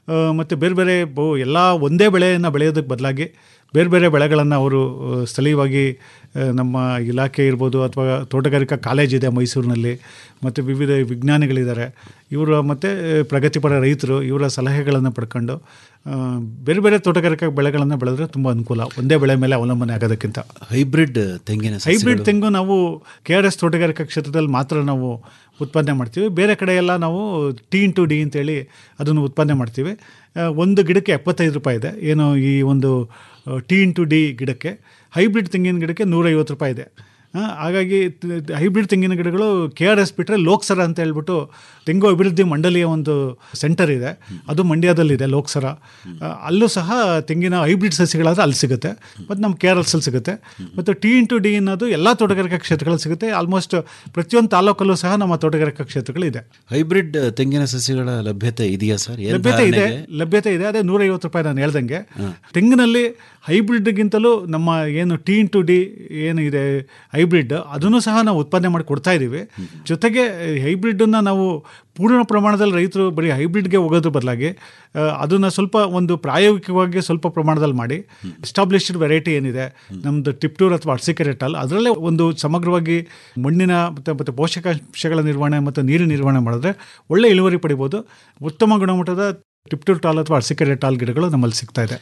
ಮತ್ತು ಬೇರೆ ಬೇರೆ ಬಹು ಎಲ್ಲ ಒಂದೇ ಬೆಳೆಯನ್ನು ಬೆಳೆಯೋದಕ್ಕೆ ಬದಲಾಗಿ ಬೇರೆ ಬೇರೆ ಬೆಳೆಗಳನ್ನು ಅವರು ಆ, ಸ್ಥಳೀಯವಾಗಿ ಆ, ನಮ್ಮ ಇಲಾಖೆ ಇರ್ಬೋದು ಅಥವಾ ತೋಟಗಾರಿಕಾ ಕಾಲೇಜ್ ಇದೆ ಮೈಸೂರಿನಲ್ಲಿ ಮತ್ತು ವಿವಿಧ ವಿಜ್ಞಾನಿಗಳಿದ್ದಾರೆ ಇವರು ಮತ್ತು ಪ್ರಗತಿಪರ ರೈತರು ಇವರ ಸಲಹೆಗಳನ್ನು ಪಡ್ಕೊಂಡು ಆ, ಬೇರೆ ಬೇರೆ ತೋಟಗಾರಿಕಾ ಬೆಳೆಗಳನ್ನು ಬೆಳೆದ್ರೆ ತುಂಬ ಅನುಕೂಲ ಒಂದೇ ಬೆಳೆ ಮೇಲೆ ಅವಲಂಬನೆ ಆಗೋದಕ್ಕಿಂತ ಹೈಬ್ರಿಡ್ ತೆಂಗಿನ ಹೈಬ್ರಿಡ್ ಸಸಿಗಳು ತೆಂಗು ನಾವು ಕೆ ಆರ್ ಎಸ್ ತೋಟಗಾರಿಕಾ ಕ್ಷೇತ್ರದಲ್ಲಿ ಮಾತ್ರ ನಾವು ಉತ್ಪಾದನೆ ಮಾಡ್ತೀವಿ ಬೇರೆ ಕಡೆ ಎಲ್ಲ ನಾವು ಟಿ ಇನ್ ಟು ಡಿ ಅಂತೇಳಿ ಅದನ್ನು ಉತ್ಪಾದನೆ ಮಾಡ್ತೀವಿ ಆ, ಒಂದು ಗಿಡಕ್ಕೆ ಎಪ್ಪತ್ತೈದು ರೂಪಾಯಿ ಇದೆ ಏನು ಈ ಒಂದು ಟಿ ಇನ್ ಟು ಡಿ ಗಿಡಕ್ಕೆ ಹೈಬ್ರಿಡ್ ತೆಂಗಿನ ಗಿಡಕ್ಕೆ ನೂರೈವತ್ತು ರೂಪಾಯಿ ಇದೆ ಆ, ಹಾಗಾಗಿ ತ- ಹೈಬ್ರಿಡ್ ತೆಂಗಿನ ಗಿಡಗಳು ಕೆ ಆರ್ ಎಸ್ ಬಿಟ್ಟರೆ ಲೋಕ್ಸರ ಅಂತ ಹೇಳ್ಬಿಟ್ಟು ತೆಂಗು ಅಭಿವೃದ್ಧಿ ಮಂಡಳಿಯ ಒಂದು ಸೆಂಟರ್ ಇದೆ ಅದು ಮಂಡ್ಯದಲ್ಲಿದೆ ಲೋಕ್ಸರ ಆ, ಅಲ್ಲೂ ಸಹ ತೆಂಗಿನ ಹೈಬ್ರಿಡ್ ಸಸಿಗಳಾದರೆ ಅಲ್ಲಿ ಸಿಗುತ್ತೆ ಮತ್ತು ನಮ್ಮ ಕೆ ಆರ್ ಎಸ್ ಅಲ್ಲಿ ಸಿಗುತ್ತೆ ಮತ್ತು ಟಿ ಇಂಟು ಡಿ ಅನ್ನೋದು ಎಲ್ಲ ತೋಟಗಾರಿಕಾ ಕ್ಷೇತ್ರಗಳಲ್ಲಿ ಸಿಗುತ್ತೆ ಆಲ್ಮೋಸ್ಟ್ ಪ್ರತಿಯೊಂದು ತಾಲೂಕಲ್ಲೂ ಸಹ ನಮ್ಮ ತೋಟಗಾರಿಕಾ ಕ್ಷೇತ್ರಗಳಿದೆ ಹೈಬ್ರಿಡ್ ತೆಂಗಿನ ಸಸಿಗಳ ಲಭ್ಯತೆ ಇದೆಯಾ ಸರ್ ಏನ್ ಲಭ್ಯತೆ ಇದೆ ಧಾರಣೆಗೆ? ಲಭ್ಯತೆ ಇದೆ ಅದೇ ನೂರೈವತ್ತು ರೂಪಾಯಿ ನಾನು ಹೇಳ್ದಂಗೆ ತೆಂಗಿನಲ್ಲಿ ಹೈಬ್ರಿಡ್ಗಿಂತಲೂ ನಮ್ಮ ಏನು ಟಿ ಇನ್ ಟು ಡಿ ಏನು ಇದೆ ಹೈಬ್ರಿಡ್ ಅದನ್ನು ಸಹ ನಾವು ಉತ್ಪಾದನೆ ಮಾಡಿ ಕೊಡ್ತಾ ಇದ್ದೀವಿ ಜೊತೆಗೆ ಹೈಬ್ರಿಡನ್ನು ನಾವು ಪೂರ್ಣ ಪ್ರಮಾಣದಲ್ಲಿ ರೈತರು ಬರೀ ಹೈಬ್ರಿಡ್ಗೆ ಹೋಗೋದ್ರ ಬದಲಾಗಿ ಅದನ್ನು ಸ್ವಲ್ಪ ಒಂದು ಪ್ರಾಯೋಗಿಕವಾಗಿ ಸ್ವಲ್ಪ ಪ್ರಮಾಣದಲ್ಲಿ ಮಾಡಿ ಎಸ್ಟಾಬ್ಲಿಷ್ಡ್ ವೆರೈಟಿ ಏನಿದೆ ನಮ್ಮದು ಟಿಪ್ಟೂರ್ ಅಥವಾ ಅರ್ಸಿಕೆರೆಟಲ್ ಅದರಲ್ಲೇ ಒಂದು ಸಮಗ್ರವಾಗಿ ಮಣ್ಣಿನ ಮತ್ತು ಮತ್ತು ಪೋಷಕಾಂಶಗಳ ನಿರ್ವಹಣೆ ಮತ್ತು ನೀರಿನ ನಿರ್ವಹಣೆ ಮಾಡಿದ್ರೆ ಒಳ್ಳೆ ಇಳುವರಿ ಪಡಿಬೋದು ಉತ್ತಮ ಗುಣಮಟ್ಟದ ಟಿಪ್ಟೂರ್ ಟಾಲ್ ಅಥವಾ ಅರ್ಸಿಕೆರೆಟಾಲ್ ಗಿಡಗಳು ನಮ್ಮಲ್ಲಿ ಸಿಗ್ತಾ ಇದೆ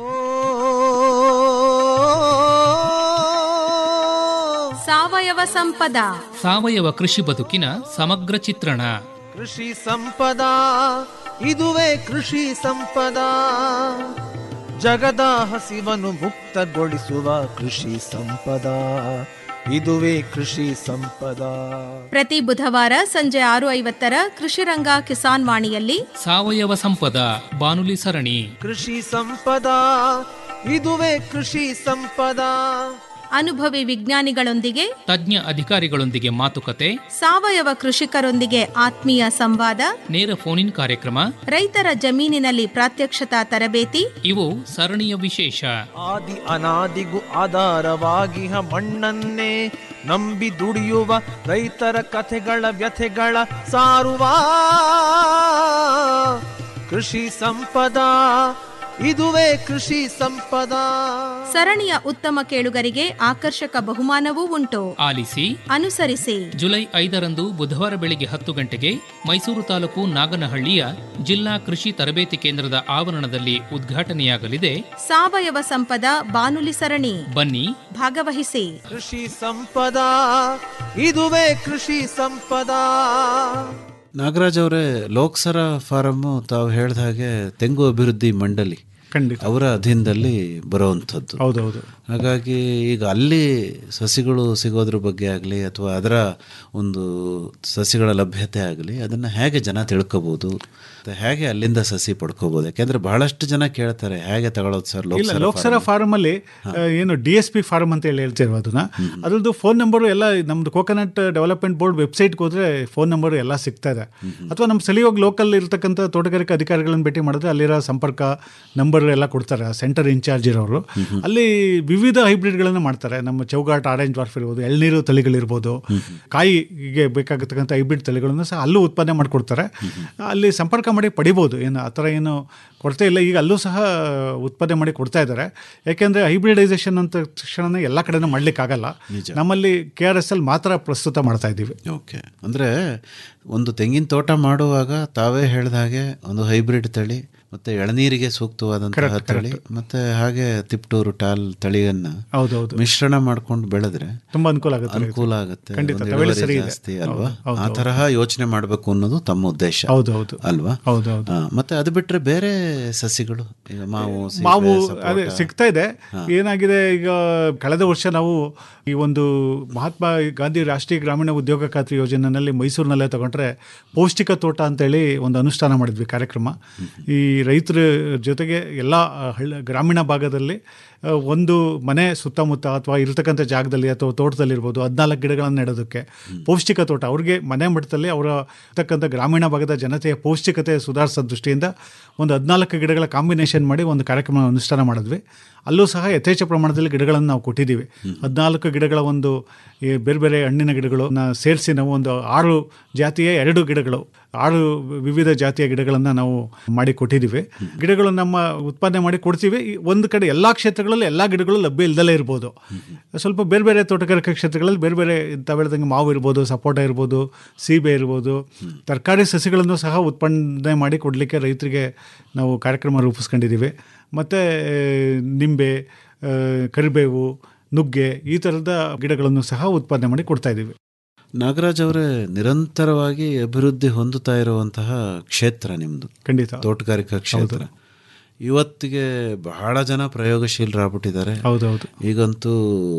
ಸಾವಯವ ಸಂಪದ ಸಾವಯವ ಕೃಷಿ ಬದುಕಿನ ಸಮಗ್ರ ಚಿತ್ರಣ ಕೃಷಿ ಸಂಪದ ಇದುವೇ ಕೃಷಿ ಸಂಪದ ಜಗದ ಹಸಿವನ್ನು ಮುಕ್ತಗೊಳಿಸುವ ಕೃಷಿ ಸಂಪದ ಇದುವೇ ಕೃಷಿ ಸಂಪದ ಪ್ರತಿ ಬುಧವಾರ ಸಂಜೆ ಆರು ಐವತ್ತರ ಕೃಷಿ ರಂಗ ಕಿಸಾನ್ ವಾಣಿಯಲ್ಲಿ ಸಾವಯವ ಸಂಪದ ಬಾನುಲಿ ಸರಣಿ ಕೃಷಿ ಸಂಪದ ಇದುವೇ ಕೃಷಿ ಸಂಪದ ಅನುಭವಿ ವಿಜ್ಞಾನಿಗಳೊಂದಿಗೆ ತಜ್ಞ ಅಧಿಕಾರಿಗಳೊಂದಿಗೆ ಮಾತುಕತೆ ಸಾವಯವ ಕೃಷಿಕರೊಂದಿಗೆ ಆತ್ಮೀಯ ಸಂವಾದ ನೇರ ಫೋನ್ ಕಾರ್ಯಕ್ರಮ ರೈತರ ಜಮೀನಿನಲ್ಲಿ ಪ್ರಾತ್ಯಕ್ಷತಾ ತರಬೇತಿ ಇವು ಸರಣಿಯ ವಿಶೇಷ ಆದಿ ಅನಾದಿಗೂ ಆಧಾರವಾಗಿಹ ಮಣ್ಣನ್ನೇ ನಂಬಿ ದುಡಿಯುವ ರೈತರ ಕಥೆಗಳ ವ್ಯಥೆಗಳ ಸಾರುವ ಕೃಷಿ ಸಂಪದ ಇದುವೇ ಕೃಷಿ ಸಂಪದ ಸರಣಿಯ ಉತ್ತಮ ಕೇಳುಗರಿಗೆ ಆಕರ್ಷಕ ಬಹುಮಾನವೂ ಉಂಟು ಆಲಿಸಿ ಅನುಸರಿಸಿ ಜುಲೈ ಐದರಂದು ಬುಧವಾರ ಬೆಳಿಗ್ಗೆ ಹತ್ತು ಗಂಟೆಗೆ ಮೈಸೂರು ತಾಲೂಕು ನಾಗನಹಳ್ಳಿಯ ಜಿಲ್ಲಾ ಕೃಷಿ ತರಬೇತಿ ಕೇಂದ್ರದ ಆವರಣದಲ್ಲಿ ಉದ್ಘಾಟನೆಯಾಗಲಿದೆ ಸಾವಯವ ಸಂಪದ ಬಾನುಲಿ ಸರಣಿ ಬನ್ನಿ ಭಾಗವಹಿಸಿ ಕೃಷಿ ಸಂಪದ ಇದುವೇ ಕೃಷಿ ಸಂಪದ ನಾಗರಾಜ್ ಅವರೇ ಲೋಕ್ಸರ ಫಾರಮ್ಮು ತಾವು ಹೇಳ್ದ ಹಾಗೆ ತೆಂಗು ಅಭಿವೃದ್ಧಿ ಮಂಡಳಿ ಖಂಡಿತ ಅವರ ಅಧೀನದಲ್ಲಿ ಬರುವಂಥದ್ದು ಹೌದೌದು ಹಾಗಾಗಿ ಈಗ ಅಲ್ಲಿ ಸಸಿಗಳು ಸಿಗೋದ್ರ ಬಗ್ಗೆ ಆಗಲಿ ಅಥವಾ ಅದರ ಒಂದು ಸಸಿಗಳ ಲಭ್ಯತೆ ಆಗಲಿ ಅದನ್ನು ಹೇಗೆ ಜನ ತಿಳ್ಕೊಬೋದು ಮತ್ತೆ ಹೇಗೆ ಅಲ್ಲಿಂದ ಸಸಿ ಪಡ್ಕೋಬೋದು ಯಾಕೆಂದ್ರೆ ಬಹಳಷ್ಟು ಜನ ಕೇಳ್ತಾರೆ ಹೇಗೆ ತಗೊಳ್ಳೋದು ಸರ್ ಇಲ್ಲ ಲೋಕಸರ ಲೋಕಸರ ಫಾರಮ್ ಅಲ್ಲಿ ಆ, ಏನು ಡಿ ಎಸ್ ಪಿ ಫಾರಮ್ ಅಂತ ಹೇಳಿ ಹೇಳ್ತಿರೋ ಅದನ್ನ ಅದ್ರದ್ದು ಫೋನ್ ನಂಬರು ಎಲ್ಲ ನಮ್ದು ಕೋಕೋನಟ್ ಡೆವಲಪ್ಮೆಂಟ್ ಬೋರ್ಡ್ ವೆಬ್ಸೈಟ್ಗೆ ಹೋದ್ರೆ ಫೋನ್ ನಂಬರ್ ಎಲ್ಲ ಸಿಗ್ತಾ ಇದೆ ಅಥವಾ ನಮ್ಮ ಸಲಿಯೋಗಿ ಲೋಕಲ್ ಇರ್ತಕ್ಕಂಥ ತೋಟಗಾರಿಕಾ ಅಧಿಕಾರಿಗಳನ್ನ ಭೇಟಿ ಮಾಡಿದ್ರೆ ಅಲ್ಲಿರೋ ಸಂಪರ್ಕ ನಂಬರ್ ಎಲ್ಲ ಕೊಡ್ತಾರೆ ಸೆಂಟರ್ ಇನ್ಚಾರ್ಜ್ ಇರೋರು ಅಲ್ಲಿ ವಿವಿಧ ಹೈಬ್ರಿಡ್ಗಳನ್ನು ಮಾಡ್ತಾರೆ ನಮ್ಮ ಚೌಗಾಟ್ ಆರೆಂಜ್ ವಾರ್ಫ್ ಇರ್ಬೋದು ಎಳ್ನೀರು ತಳಿಗಳಿರ್ಬೋದು ಕಾಯಿಗೆ ಬೇಕಾಗತಕ್ಕಂಥ ಹೈಬ್ರಿಡ್ ತಳಿಗಳನ್ನು ಸಹ ಅಲ್ಲೂ ಉತ್ಪಾದನೆ ಮಾಡಿಕೊಡ್ತಾರೆ ಅಲ್ಲಿ ಸಂಪರ್ಕ ಮಾಡಿ ಪಡಿಬೋದು ಏನು ಆ ಥರ ಏನು ಕೊರತೆ ಇಲ್ಲ ಈಗ ಅಲ್ಲೂ ಸಹ ಉತ್ಪಾದನೆ ಮಾಡಿ ಕೊಡ್ತಾ ಇದ್ದಾರೆ ಯಾಕೆಂದರೆ ಹೈಬ್ರಿಡೈಸೇಷನ್ ಅಂತ ತಕ್ಷಣ ಎಲ್ಲ ಕಡೆನೂ ಮಾಡಲಿಕ್ಕಾಗಲ್ಲ ನಮ್ಮಲ್ಲಿ ಕೆ ಆರ್ ಎಸ್ ಅಲ್ಲಿ ಮಾತ್ರ ಪ್ರಸ್ತುತ ಮಾಡ್ತಾ ಇದ್ದೀವಿ ಓಕೆ ಅಂದರೆ ಒಂದು ತೆಂಗಿನ ತೋಟ ಮಾಡುವಾಗ ತಾವೇ ಹೇಳ್ದ ಹಾಗೆ ಒಂದು ಹೈಬ್ರಿಡ್ ತಳಿ ಮತ್ತೆ ಎಳನೀರಿಗೆ ಸೂಕ್ತವಾದಂತಹ Correct, ತಳಿ ಮತ್ತೆ ಹಾಗೆ ತಿಪ್ಟೂರು ಟಾಲ್ ತಳಿಯನ್ನ ಹೌದೌದು ಮಿಶ್ರಣ ಮಾಡ್ಕೊಂಡು ಬೆಳೆದ್ರೆ ತುಂಬಾ ಅನುಕೂಲ ಆಗುತ್ತೆ ಅನುಕೂಲ ಆಗುತ್ತೆ ಖಂಡಿತ, ಒಂದು ತಳಿಗಳು ಇಳುವರಿ ಸರಿ ಇದೆ. ಜಾಸ್ತಿ ಅಲ್ವಾ ಹೌದು, ಹೌದು, ಆ ತರಹ ಯೋಚನೆ ಮಾಡಬೇಕು ಅನ್ನೋದು ತಮ್ಮ ಉದ್ದೇಶ ಹೌದು, ಹೌದು. ಅಲ್ವಾ ಹೌದು, ಹೌದು. ಆ, ಮತ್ತೆ ಅದು ಬಿಟ್ರೆ ಬೇರೆ ಸಸಿಗಳು ಈಗ ಮಾವು ಸೀಬೆ, ಮಾವು ಸಪೋಟ. ಅದೇ ಸಿಗ್ತಾ ಇದೆ ಏನಾಗಿದೆ ಈಗ ಕಳೆದ ವರ್ಷ ನಾವು ಈ ಒಂದು ಮಹಾತ್ಮ ಗಾಂಧಿ ರಾಷ್ಟ್ರೀಯ ಗ್ರಾಮೀಣ ಉದ್ಯೋಗ ಖಾತ್ರಿ ಯೋಜನೆಯಲ್ಲಿ ಮೈಸೂರಿನಲ್ಲೇ ತಗೊಂಡ್ರೆ ಪೌಷ್ಟಿಕ ತೋಟ ಅಂತೇಳಿ ಒಂದು ಅನುಷ್ಠಾನ ಮಾಡಿದ್ವಿ ಕಾರ್ಯಕ್ರಮ ಈ ರೈತರ ಜೊತೆಗೆ ಎಲ್ಲ ಹಳ್ಳ ಗ್ರಾಮೀಣ ಭಾಗದಲ್ಲಿ ಆ, ಒಂದು ಮನೆ ಸುತ್ತಮುತ್ತ ಅಥವಾ ಇರತಕ್ಕಂಥ ಜಾಗದಲ್ಲಿ ಅಥವಾ ತೋಟದಲ್ಲಿ ಇರ್ಬೋದು ಹದಿನಾಲ್ಕು ಗಿಡಗಳನ್ನು ನೆಡೋದಕ್ಕೆ ಪೌಷ್ಟಿಕ ತೋಟ ಅವ್ರಿಗೆ ಮನೆ ಮಟ್ಟದಲ್ಲಿ ಅವರ ಇರ್ತಕ್ಕಂಥ ಗ್ರಾಮೀಣ ಭಾಗದ ಜನತೆಯ ಪೌಷ್ಟಿಕತೆ ಸುಧಾರಿಸೋ ದೃಷ್ಟಿಯಿಂದ ಒಂದು ಹದಿನಾಲ್ಕು ಗಿಡಗಳ ಕಾಂಬಿನೇಷನ್ ಮಾಡಿ ಒಂದು ಕಾರ್ಯಕ್ರಮ ಅನುಷ್ಠಾನ ಮಾಡಿದ್ವಿ ಅಲ್ಲೂ ಸಹ ಯಥೇಚ್ಛ ಪ್ರಮಾಣದಲ್ಲಿ ಗಿಡಗಳನ್ನು ನಾವು ಕೊಟ್ಟಿದ್ದೀವಿ ಹದಿನಾಲ್ಕು ಗಿಡಗಳ ಒಂದು ಈ ಬೇರೆ ಬೇರೆ ಹಣ್ಣಿನ ಗಿಡಗಳನ್ನ ಸೇರಿಸಿ ನಾವು ಒಂದು ಆರು ಜಾತಿಯ ಎರಡು ಗಿಡಗಳು ಆರು ವಿವಿಧ ಜಾತಿಯ ಗಿಡಗಳನ್ನು ನಾವು ಮಾಡಿ ಕೊಟ್ಟಿದ್ದೀವಿ ಗಿಡಗಳು ನಮ್ಮ ಉತ್ಪಾದನೆ ಮಾಡಿ ಕೊಡ್ತೀವಿ ಈ ಒಂದು ಕಡೆ ಎಲ್ಲ ಕ್ಷೇತ್ರಗಳಲ್ಲಿ ಎಲ್ಲ ಗಿಡಗಳು ಲಭ್ಯ ಇಲ್ದಲೇ ಇರ್ಬೋದು ಸ್ವಲ್ಪ ಬೇರೆ ಬೇರೆ ತೋಟಗಾರಿಕೆ ಕ್ಷೇತ್ರಗಳಲ್ಲಿ ಬೇರೆ ಬೇರೆ ತಾವು ಹೇಳ್ದಂಗೆ ಮಾವು ಇರ್ಬೋದು ಸಪೋಟ ಇರ್ಬೋದು ಸೀಬೆ ಇರ್ಬೋದು ತರಕಾರಿ ಸಸಿಗಳನ್ನು ಸಹ ಉತ್ಪನ್ನ ಮಾಡಿ ಕೊಡಲಿಕ್ಕೆ ರೈತರಿಗೆ ನಾವು ಕಾರ್ಯಕ್ರಮ ರೂಪಿಸ್ಕೊಂಡಿದ್ದೀವಿ ಮತ್ತು ನಿಂಬೆ ಆ, ಕರಿಬೇವು ನುಗ್ಗೆ ಈ ಥರದ ಗಿಡಗಳನ್ನು ಸಹ ಉತ್ಪಾದನೆ ಮಾಡಿ ಕೊಡ್ತಾ ಇದ್ದೀವಿ ನಾಗರಾಜ್ ಅವರೇ ನಿರಂತರವಾಗಿ ಅಭಿವೃದ್ಧಿ ಹೊಂದುತ್ತಾ ಇರುವಂತಹ ಕ್ಷೇತ್ರ ನಿಮ್ಮದು ಖಂಡಿತ ತೋಟಗಾರಿಕಾ ಕ್ಷೇತ್ರ ಇವತ್ತಿಗೆ ಬಹಳ ಜನ ಪ್ರಯೋಗಶೀಲರಾಗ್ಬಿಟ್ಟಿದ್ದಾರೆ ಹೌದೌದು ಈಗಂತೂ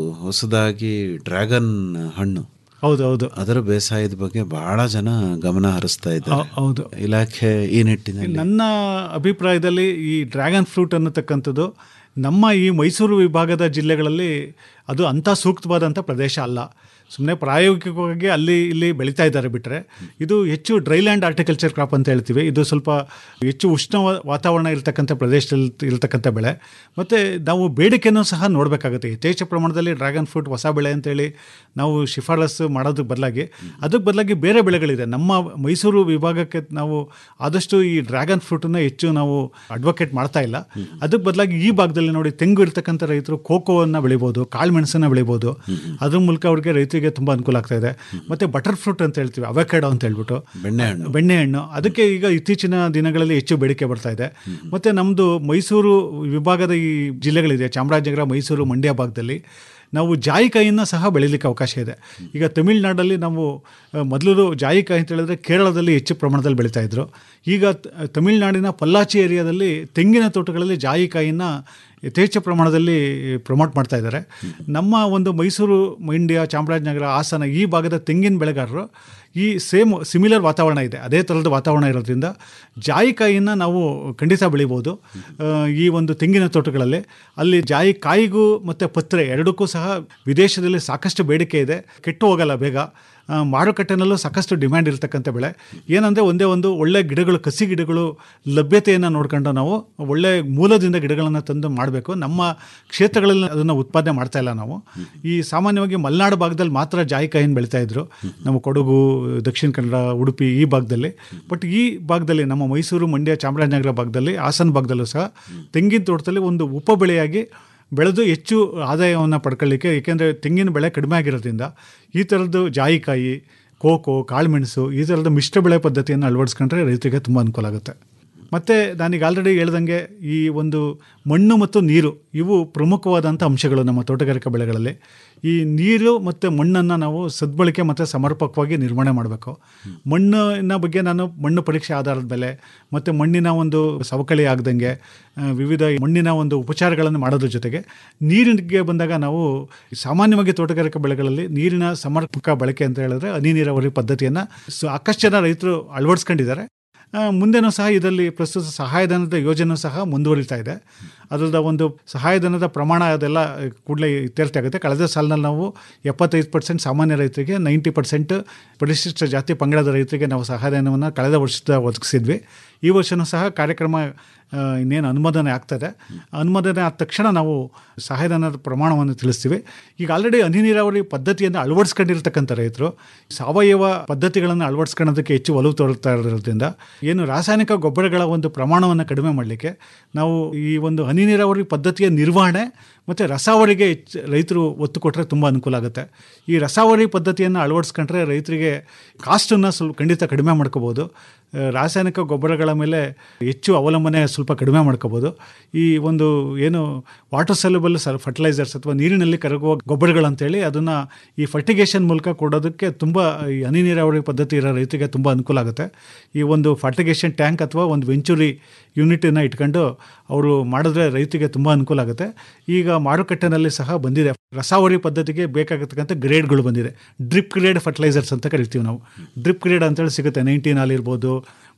ಹೊಸದಾಗಿ ಡ್ರ್ಯಾಗನ್ ಹಣ್ಣು ಹೌದು ಹೌದು ಅದರ ಬೇಸಾಯದ ಬಗ್ಗೆ ಬಹಳ ಜನ ಗಮನ ಹರಿಸ್ತಾ ಇದ್ದಾರೆ ಹೌ- ಹೌದು ಇಲಾಖೆ ಈ ನಿಟ್ಟಿನಲ್ಲಿ ನನ್ನ ಅಭಿಪ್ರಾಯದಲ್ಲಿ ಈ ಡ್ರ್ಯಾಗನ್ ಫ್ರೂಟ್ ಅನ್ನತಕ್ಕಂಥದ್ದು ನಮ್ಮ ಈ ಮೈಸೂರು ವಿಭಾಗದ ಜಿಲ್ಲೆಗಳಲ್ಲಿ ಅದು ಅಂಥ ಸೂಕ್ತವಾದಂಥ ಪ್ರದೇಶ ಅಲ್ಲ ಸುಮ್ಮನೆ ಪ್ರಾಯೋಗಿಕವಾಗಿ ಅಲ್ಲಿ ಇಲ್ಲಿ ಬೆಳೀತಾ ಇದ್ದಾರೆ ಬಿಟ್ಟರೆ ಇದು ಹೆಚ್ಚು ಡ್ರೈಲ್ಯಾಂಡ್ ಆರ್ಟಿಕಲ್ಚರ್ ಕ್ರಾಪ್ ಅಂತ ಹೇಳ್ತೀವಿ ಇದು ಸ್ವಲ್ಪ ಹೆಚ್ಚು ಉಷ್ಣ ವಾ- ವಾತಾವರಣ ಇರತಕ್ಕಂಥ ಪ್ರದೇಶದಲ್ಲಿ ಇರತಕ್ಕಂಥ ಬೆಳೆ ಮತ್ತು ನಾವು ಬೇಡಿಕೆನೂ ಸಹ ನೋಡಬೇಕಾಗುತ್ತೆ ಯಥೇಚ್ಛ ಪ್ರಮಾಣದಲ್ಲಿ ಡ್ರ್ಯಾಗನ್ ಫ್ರೂಟ್ ಹೊಸ ಬೆಳೆ ಅಂತೇಳಿ ನಾವು ಶಿಫಾರಸು ಮಾಡೋದಕ್ಕೆ ಬದಲಾಗಿ ಅದಕ್ಕೆ ಬದಲಾಗಿ ಬೇರೆ ಬೆಳೆಗಳಿದೆ ನಮ್ಮ ಮೈಸೂರು ವಿಭಾಗಕ್ಕೆ ನಾವು ಆದಷ್ಟು ಈ ಡ್ರ್ಯಾಗನ್ ಫ್ರೂಟನ್ನು ಹೆಚ್ಚು ನಾವು ಅಡ್ವೊಕೇಟ್ ಮಾಡ್ತಾ ಇಲ್ಲ ಅದಕ್ಕೆ ಬದಲಾಗಿ ಈ ಭಾಗದಲ್ಲಿ ನೋಡಿ ತೆಂಗು ಇರ್ತಕ್ಕಂಥ ರೈತರು ಕೋಕೋವನ್ನು ಬೆಳಿಬೋದು ಕಾಳು ಮೆಣಸನ್ನು ಬೆಳಿಬೋದು ಅದ್ರ ಮೂಲಕ ಅವ್ರಿಗೆ ರೈತರಿಗೆ ತುಂಬ ಅನುಕೂಲ ಆಗ್ತಾ ಇದೆ ಮತ್ತು ಬಟರ್ ಫ್ರೂಟ್ ಅಂತ ಹೇಳ್ತೀವಿ ಅವಕಾಡೋ ಅಂತ ಹೇಳ್ಬಿಟ್ಟು ಬೆಣ್ಣೆಹಣ್ಣು ಬೆಣ್ಣೆಹಣ್ಣು ಅದಕ್ಕೆ ಈಗ ಇತ್ತೀಚಿನ ದಿನಗಳಲ್ಲಿ ಹೆಚ್ಚು ಬೇಡಿಕೆ ಬರ್ತಾ ಇದೆ ಮತ್ತು ನಮ್ಮದು ಮೈಸೂರು ವಿಭಾಗದ ಈ ಜಿಲ್ಲೆಗಳಿದೆ ಚಾಮರಾಜನಗರ ಮೈಸೂರು ಮಂಡ್ಯ ಭಾಗದಲ್ಲಿ ನಾವು ಜಾಯಿಕಾಯಿನ ಸಹ ಬೆಳೀಲಿಕ್ಕೆ ಅವಕಾಶ ಇದೆ ಈಗ ತಮಿಳ್ನಾಡಲ್ಲಿ ನಾವು ಆ, ಮೊದಲು ಜಾಯಿಕಾಯಿ ಅಂತ ಹೇಳಿದ್ರೆ ಕೇರಳದಲ್ಲಿ ಹೆಚ್ಚು ಪ್ರಮಾಣದಲ್ಲಿ ಬೆಳೀತಾ ಇದ್ರು ಈಗ ತ- ತಮಿಳ್ನಾಡಿನ ಪಲ್ಲಾಚಿ ಏರಿಯಾದಲ್ಲಿ ತೆಂಗಿನ ತೋಟಗಳಲ್ಲಿ ಜಾಯಿಕಾಯಿನ ಯಥೇಚ್ಛ ಪ್ರಮಾಣದಲ್ಲಿ ಪ್ರಮೋಟ್ ಮಾಡ್ತಾ ಇದ್ದಾರೆ ನಮ್ಮ ಒಂದು ಮೈಸೂರು ಮಂಡ್ಯ ಚಾಮರಾಜನಗರ ಹಾಸನ ಈ ಭಾಗದ ತೆಂಗಿನ ಬೆಳೆಗಾರರು ಈ ಸೇಮ್ ಸಿಮಿಲರ್ ವಾತಾವರಣ ಇದೆ ಅದೇ ಥರದ ವಾತಾವರಣ ಇರೋದ್ರಿಂದ ಜಾಯಿಕಾಯಿನ ನಾವು ಖಂಡಿತ ಬೆಳಿಬೋದು ಆ, ಈ ಒಂದು ತೆಂಗಿನ ತೋಟಗಳಲ್ಲಿ ಅಲ್ಲಿ ಜಾಯಿಕಾಯಿಗೂ ಮತ್ತು ಪತ್ರೆ ಎರಡಕ್ಕೂ ಸಹ ವಿದೇಶದಲ್ಲಿ ಸಾಕಷ್ಟು ಬೇಡಿಕೆ ಇದೆ ಕೆಟ್ಟು ಹೋಗಲ್ಲ ಬೇಗ ಆ, ಮಾರುಕಟ್ಟೆನಲ್ಲೂ ಸಾಕಷ್ಟು ಡಿಮ್ಯಾಂಡ್ ಇರತಕ್ಕಂಥ ಬೆಳೆ ಏನಂದರೆ ಒಂದೇ ಒಂದು ಒಳ್ಳೆ ಗಿಡಗಳು ಕಸಿ ಗಿಡಗಳು ಲಭ್ಯತೆಯನ್ನು ನೋಡ್ಕೊಂಡು ನಾವು ಒಳ್ಳೆ ಮೂಲದಿಂದ ಗಿಡಗಳನ್ನು ತಂದು ಮಾಡಬೇಕು ನಮ್ಮ ಕ್ಷೇತ್ರಗಳಲ್ಲಿ ಅದನ್ನು ಉತ್ಪಾದನೆ ಮಾಡ್ತಾ ಇಲ್ಲ ನಾವು ಈ ಸಾಮಾನ್ಯವಾಗಿ ಮಲೆನಾಡು ಭಾಗದಲ್ಲಿ ಮಾತ್ರ ಜಾಯಿಕಾಯಿನ ಬೆಳೀತಾ ಇದ್ರು ನಮ್ಮ ಕೊಡಗು ದಕ್ಷಿಣ ಕನ್ನಡ ಉಡುಪಿ ಈ ಭಾಗದಲ್ಲಿ ಬಟ್ ಈ ಭಾಗದಲ್ಲಿ ನಮ್ಮ ಮೈಸೂರು ಮಂಡ್ಯ ಚಾಮರಾಜನಗರ ಭಾಗದಲ್ಲಿ ಹಾಸನ ಭಾಗದಲ್ಲೂ ಸಹ ತೆಂಗಿನ ತೋಟದಲ್ಲಿ ಒಂದು ಉಪ ಬೆಳೆಯಾಗಿ ಬೆಳೆದು ಹೆಚ್ಚು ಆದಾಯವನ್ನು ಪಡ್ಕೊಳ್ಳಿಕ್ಕೆ ಏಕೆಂದರೆ ತೆಂಗಿನ ಬೆಳೆ ಕಡಿಮೆ ಆಗಿರೋದ್ರಿಂದ ಈ ಥರದ್ದು ಜಾಯಿಕಾಯಿ ಕೋಕೋ ಕಾಳುಮೆಣಸು ಈ ಥರದ ಮಿಶ್ರ ಬೆಳೆ ಪದ್ಧತಿಯನ್ನು ಅಳವಡಿಸ್ಕೊಂಡ್ರೆ ರೈತರಿಗೆ ತುಂಬ ಅನುಕೂಲ ಆಗುತ್ತೆ ಮತ್ತು ನಾನೀಗ ಆಲ್ರೆಡಿ ಹೇಳ್ದಂಗೆ ಈ ಒಂದು ಮಣ್ಣು ಮತ್ತು ನೀರು ಇವು ಪ್ರಮುಖವಾದಂಥ ಅಂಶಗಳು ನಮ್ಮ ತೋಟಗಾರಿಕಾ ಬೆಳೆಗಳಲ್ಲಿ ಈ ನೀರು ಮತ್ತು ಮಣ್ಣನ್ನು ನಾವು ಸದ್ಬಳಕೆ ಮತ್ತು ಸಮರ್ಪಕವಾಗಿ ನಿರ್ವಹಣೆ ಮಾಡಬೇಕು ಮಣ್ಣಿನ ಬಗ್ಗೆ ನಾನು ಮಣ್ಣು ಪರೀಕ್ಷೆ ಆಧಾರದ ಮೇಲೆ ಮತ್ತು ಮಣ್ಣಿನ ಒಂದು ಸವಕಳಿ ಆಗದಂಗೆ ಆ, ವಿವಿಧ ಮಣ್ಣಿನ ಒಂದು ಉಪಚಾರಗಳನ್ನು ಮಾಡೋದ್ರ ಜೊತೆಗೆ ನೀರಿಗೆ ಬಂದಾಗ ನಾವು ಸಾಮಾನ್ಯವಾಗಿ ತೋಟಗಾರಿಕಾ ಬೆಳೆಗಳಲ್ಲಿ ನೀರಿನ ಸಮರ್ಪಕ ಬಳಕೆ ಅಂತ ಹೇಳಿದ್ರೆ ಹನಿ ನೀರಾವರಿ ಪದ್ಧತಿಯನ್ನು ಸಾಕಷ್ಟು ಜನ ರೈತರು ಅಳವಡಿಸ್ಕೊಂಡಿದ್ದಾರೆ ಆ, ಮುಂದೆನೂ ಸಹ ಇದರಲ್ಲಿ ಪ್ರಸ್ತುತ ಸಹಾಯಧನದ ಯೋಜನೆ ಸಹ ಮುಂದುವರಿತಾ ಇದೆ ಅದರದ ಒಂದು ಸಹಾಯಧನದ ಪ್ರಮಾಣ ಅದೆಲ್ಲ ಕೂಡಲೇ ಇತ್ಯರ್ಥ ಆಗುತ್ತೆ ಕಳೆದ ಸಾಲಿನಲ್ಲಿ ನಾವು ಎಪ್ಪತ್ತೈದು ಪರ್ಸೆಂಟ್ ಸಾಮಾನ್ಯ ರೈತರಿಗೆ ನೈಂಟಿ ಪರ್ಸೆಂಟ್ ಪರಿಶಿಷ್ಟ ಜಾತಿ ಪಂಗಡದ ರೈತರಿಗೆ ನಾವು ಸಹಾಯಧನವನ್ನು ಕಳೆದ ವರ್ಷದ ಒದಗಿಸಿದ್ವಿ ಈ ವರ್ಷವೂ ಸಹ ಕಾರ್ಯಕ್ರಮ ಆ, ಇನ್ನೇನು ಅನುಮೋದನೆ ಆಗ್ತದೆ ಅನುಮೋದನೆ ಆದ ತಕ್ಷಣ ನಾವು ಸಹಾಯಧನದ ಪ್ರಮಾಣವನ್ನು ತಿಳಿಸ್ತೀವಿ ಈಗ ಆಲ್ರೆಡಿ ಹನಿ ನೀರಾವರಿ ಪದ್ಧತಿಯನ್ನು ಅಳವಡಿಸ್ಕೊಂಡಿರ್ತಕ್ಕಂಥ ರೈತರು ಸಾವಯವ ಪದ್ಧತಿಗಳನ್ನು ಅಳವಡಿಸ್ಕೊಳ್ಳೋದಕ್ಕೆ ಹೆಚ್ಚು ಒಲವು ತೋರುತ್ತಾ ಇರೋದ್ರಿಂದ ಏನು ರಾಸಾಯನಿಕ ಗೊಬ್ಬರಗಳ ಒಂದು ಪ್ರಮಾಣವನ್ನು ಕಡಿಮೆ ಮಾಡಲಿಕ್ಕೆ ನಾವು ಈ ಒಂದು ಹನಿ ನೀರಾವರಿ ಪದ್ಧತಿಯ ನಿರ್ವಹಣೆ ಮತ್ತು ರಸಾವರಿಗೆ ಹೆಚ್ಚು ರೈತರು ಒತ್ತು ಕೊಟ್ಟರೆ ತುಂಬ ಅನುಕೂಲ ಆಗುತ್ತೆ ಈ ರಸಾವರಿ ಪದ್ಧತಿಯನ್ನು ಅಳವಡಿಸ್ಕೊಂಡ್ರೆ ರೈತರಿಗೆ ಕಾಸ್ಟನ್ನು ಸ್ವಲ್ಪ ಖಂಡಿತ ಕಡಿಮೆ ಮಾಡ್ಕೋಬೋದು ಆ, ರಾಸಾಯನಿಕ ಗೊಬ್ಬರಗಳ ಮೇಲೆ ಹೆಚ್ಚು ಅವಲಂಬನೆ ಸ್ವಲ್ಪ ಕಡಿಮೆ ಮಾಡ್ಕೋಬೋದು ಈ ಒಂದು ಏನು ವಾಟರ್ ಸಲ್ಯುಬಲ್ ಸರ್ ಫರ್ಟಿಲೈಸರ್ಸ್ ಅಥವಾ ನೀರಿನಲ್ಲಿ ಕರಗುವ ಗೊಬ್ಬರಗಳಂತೇಳಿ ಅದನ್ನು ಈ ಫರ್ಟಿಗೇಷನ್ ಮೂಲಕ ಕೊಡೋದಕ್ಕೆ ತುಂಬ ಈ ಹನಿ ನೀರಾವರಿ ಪದ್ಧತಿ ಇರೋ ರೈತರಿಗೆ ತುಂಬ ಅನುಕೂಲ ಆಗುತ್ತೆ ಈ ಒಂದು ಫರ್ಟಿಗೇಷನ್ ಟ್ಯಾಂಕ್ ಅಥವಾ ಒಂದು ವೆಂಚುರಿ ಯೂನಿಟನ್ನು ಇಟ್ಕೊಂಡು ಅವರು ಮಾಡಿದ್ರೆ ರೈತರಿಗೆ ತುಂಬ ಅನುಕೂಲ ಆಗುತ್ತೆ ಈಗ ಮಾರುಕಟ್ಟೆನಲ್ಲಿ ಸಹ ಬಂದಿದೆ ರಸಾವರಿ ಪದ್ಧತಿಗೆ ಬೇಕಾಗತಕ್ಕಂಥ ಗ್ರೇಡ್ಗಳು ಬಂದಿದೆ ಡ್ರಿಪ್ ಗ್ರೇಡ್ ಫರ್ಟಿಲೈಸರ್ಸ್ ಅಂತ ಕರಿತೀವಿ ನಾವು ಡ್ರಿಪ್ ಗ್ರೇಡ್ ಅಂತೇಳಿ ಸಿಗುತ್ತೆ ನೈನ್ಟೀನ್ ಹಾಲ್ ಇರ್ಬೋದು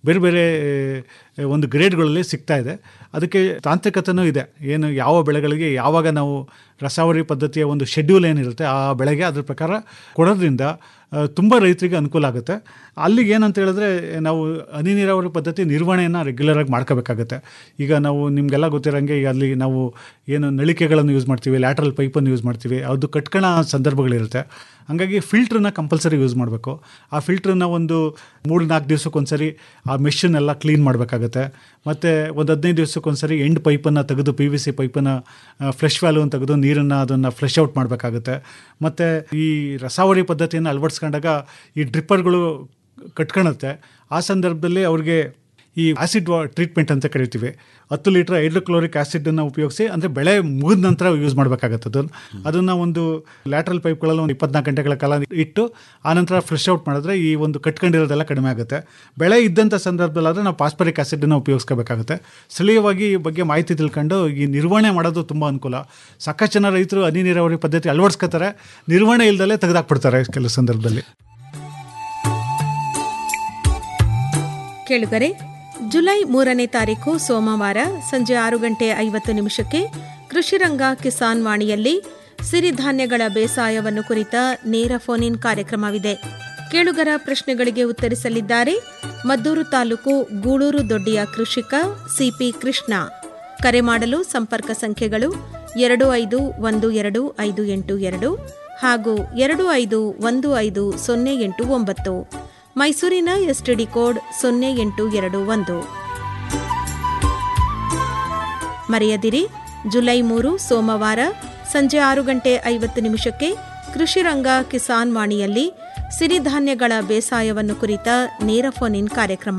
ಬೇರೆ ಬೇರೆ ಆ, ಒಂದು ಗ್ರೇಡ್ಗಳಲ್ಲಿ ಸಿಗ್ತಾ ಇದೆ ಅದಕ್ಕೆ ತಾಂತ್ರಿಕತೆನೂ ಇದೆ ಏನು ಯಾವ ಬೆಳೆಗಳಿಗೆ ಯಾವಾಗ ನಾವು ರಸಾವರಿ ಪದ್ಧತಿಯ ಒಂದು ಶೆಡ್ಯೂಲ್ ಏನಿರುತ್ತೆ ಆ ಬೆಳೆಗೆ ಅದ್ರ ಪ್ರಕಾರ ಕೊಡೋದ್ರಿಂದ ತುಂಬ ರೈತರಿಗೆ ಅನುಕೂಲ ಆಗುತ್ತೆ ಅಲ್ಲಿಗೆ ಏನಂತ ಹೇಳಿದ್ರೆ ನಾವು ಹನಿ ನೀರಾವರಿ ಪದ್ಧತಿ ನಿರ್ವಹಣೆಯನ್ನು ರೆಗ್ಯುಲರಾಗಿ ಮಾಡ್ಕೋಬೇಕಾಗುತ್ತೆ ಈಗ ನಾವು ನಿಮಗೆಲ್ಲ ಗೊತ್ತಿರೋಂಗೆ ಈಗ ಅಲ್ಲಿ ನಾವು ಏನು ನಳಿಕೆಗಳನ್ನು ಯೂಸ್ ಮಾಡ್ತೀವಿ ಲ್ಯಾಟ್ರಲ್ ಪೈಪನ್ನು ಯೂಸ್ ಮಾಡ್ತೀವಿ ಅದು ಕಟ್ಕೊಳ್ಳೋ ಸಂದರ್ಭಗಳಿರುತ್ತೆ ಹಾಗಾಗಿ ಫಿಲ್ಟ್ರನ್ನ ಕಂಪಲ್ಸರಿ ಯೂಸ್ ಮಾಡಬೇಕು ಆ ಫಿಲ್ಟ್ರನ್ನ ಒಂದು ಮೂರು ನಾಲ್ಕು ದಿವಸಕ್ಕೊಂದ್ಸರಿ ಆ ಮೆಷನ್ನೆಲ್ಲ ಕ್ಲೀನ್ ಮಾಡಬೇಕಾಗತ್ತೆ ಮತ್ತು ಒಂದು ಹದಿನೈದು ದಿವಸಕ್ಕೊಂದ್ಸರಿ ಎಂಡ್ ಪೈಪನ್ನು ತೆಗೆದು ಪಿ ವಿ ಸಿ ಪೈಪನ್ನು ಫ್ಲೆಶ್ ವ್ಯಾಲ್ಯೂನ ತೆಗೆದು ನೀರನ್ನು ಅದನ್ನು ಫ್ಲೆಶ್ ಔಟ್ ಮಾಡಬೇಕಾಗುತ್ತೆ ಮತ್ತು ಈ ರಸಾವಳಿ ಪದ್ಧತಿಯನ್ನು ಅಳವಡಿಸ್ಕೊಂಡಾಗ ಈ ಡ್ರಿಪ್ಪರ್ಗಳು ಕಟ್ಕೊಳುತ್ತೆ ಆ ಸಂದರ್ಭದಲ್ಲಿ ಅವ್ರಿಗೆ ಈ ಆಸಿಡ್ ಟ್ರೀಟ್ಮೆಂಟ್ ಅಂತ ಕರಿತೀವಿ ಹತ್ತು ಲೀಟ್ರ್ ಹೈಡ್ರೋಕ್ಲೋರಿಕ್ ಆ್ಯಸಿಡನ್ನು ಉಪಯೋಗಿಸಿ ಅಂದರೆ ಬೆಳೆ ಮುಗಿದ ನಂತರ ಯೂಸ್ ಮಾಡಬೇಕಾಗತ್ತೆ ಅದನ್ನು ಅದನ್ನು ಒಂದು ಲ್ಯಾಟ್ರಲ್ ಪೈಪ್ಗಳಲ್ಲಿ ಒಂದು ಇಪ್ಪತ್ನಾಲ್ಕು ಗಂಟೆಗಳ ಕಾಲ ಇಟ್ಟು ಆನಂತರ ಫ್ರೆಶ್ ಔಟ್ ಮಾಡಿದ್ರೆ ಈ ಒಂದು ಕಟ್ಕೊಂಡಿರೋದೆಲ್ಲ ಕಡಿಮೆ ಆಗುತ್ತೆ ಬೆಳೆ ಇದ್ದಂಥ ಸಂದರ್ಭದಲ್ಲಾದರೆ ನಾವು ಪಾಸ್ಪರಿಕ್ ಆ್ಯಸಿಡನ್ನು ಉಪಯೋಗಿಸ್ಕೋಬೇಕಾಗುತ್ತೆ ಸ್ಥಳೀಯವಾಗಿ ಈ ಬಗ್ಗೆ ಮಾಹಿತಿ ತಿಳ್ಕೊಂಡು ಈ ನಿರ್ವಹಣೆ ಮಾಡೋದು ತುಂಬ ಅನುಕೂಲ ಸಾಕಷ್ಟು ಜನ ರೈತರು ಹನಿ ನೀರಾವರಿ ಪದ್ಧತಿ ಅಳವಡಿಸ್ಕೋತಾರೆ ನಿರ್ವಹಣೆ ಇಲ್ದಲೇ ತೆಗೆದಾಕ್ಬಿಡ್ತಾರೆ ಕೆಲವು ಸಂದರ್ಭದಲ್ಲಿ ಕೇಳುಗರೆ ಜುಲೈ ಮೂರನೇ ತಾರೀಕು ಸೋಮವಾರ ಸಂಜೆ ಆರು ಗಂಟೆ ಐವತ್ತು ನಿಮಿಷಕ್ಕೆ ಕೃಷಿರಂಗ ಕಿಸಾನ್ ವಾಣಿಯಲ್ಲಿ ಸಿರಿಧಾನ್ಯಗಳ ಬೇಸಾಯವನ್ನು ಕುರಿತ ನೇರ ಫೋನ್ ಇನ್ ಕಾರ್ಯಕ್ರಮವಿದೆ ಕೇಳುಗರ ಪ್ರಶ್ನೆಗಳಿಗೆ ಉತ್ತರಿಸಲಿದ್ದಾರೆ ಮದ್ದೂರು ತಾಲೂಕು ಗೂಳೂರು ದೊಡ್ಡಿಯ ಕೃಷಿಕ ಸಿಪಿ ಕೃಷ್ಣ ಕರೆ ಮಾಡಲು ಸಂಪರ್ಕ ಸಂಖ್ಯೆಗಳು ಎರಡು ಐದು ಒಂದು ಎರಡು ಐದು ಎಂಟು ಎರಡು ಹಾಗೂ ಎರಡು ಐದು ಒಂದು ಐದು ಸೊನ್ನೆ ಎಂಟು ಒಂಬತ್ತು ಮೈಸೂರಿನ ಎಸ್ಟಿಡಿ ಕೋಡ್ ಸೊನ್ನೆ ಎಂಟು ಎರಡು ಒಂದು ಮರೆಯದಿರಿ ಜುಲೈ ಮೂರು ಸೋಮವಾರ ಸಂಜೆ ಆರು ಗಂಟೆ ಐವತ್ತು ನಿಮಿಷಕ್ಕೆ ಕೃಷಿರಂಗ ಕಿಸಾನ್ ವಾಣಿಯಲ್ಲಿ ಸಿರಿಧಾನ್ಯಗಳ ಬೇಸಾಯವನ್ನು ಕುರಿತ ನೇರ ಫೋನ್ ಇನ್ ಕಾರ್ಯಕ್ರಮ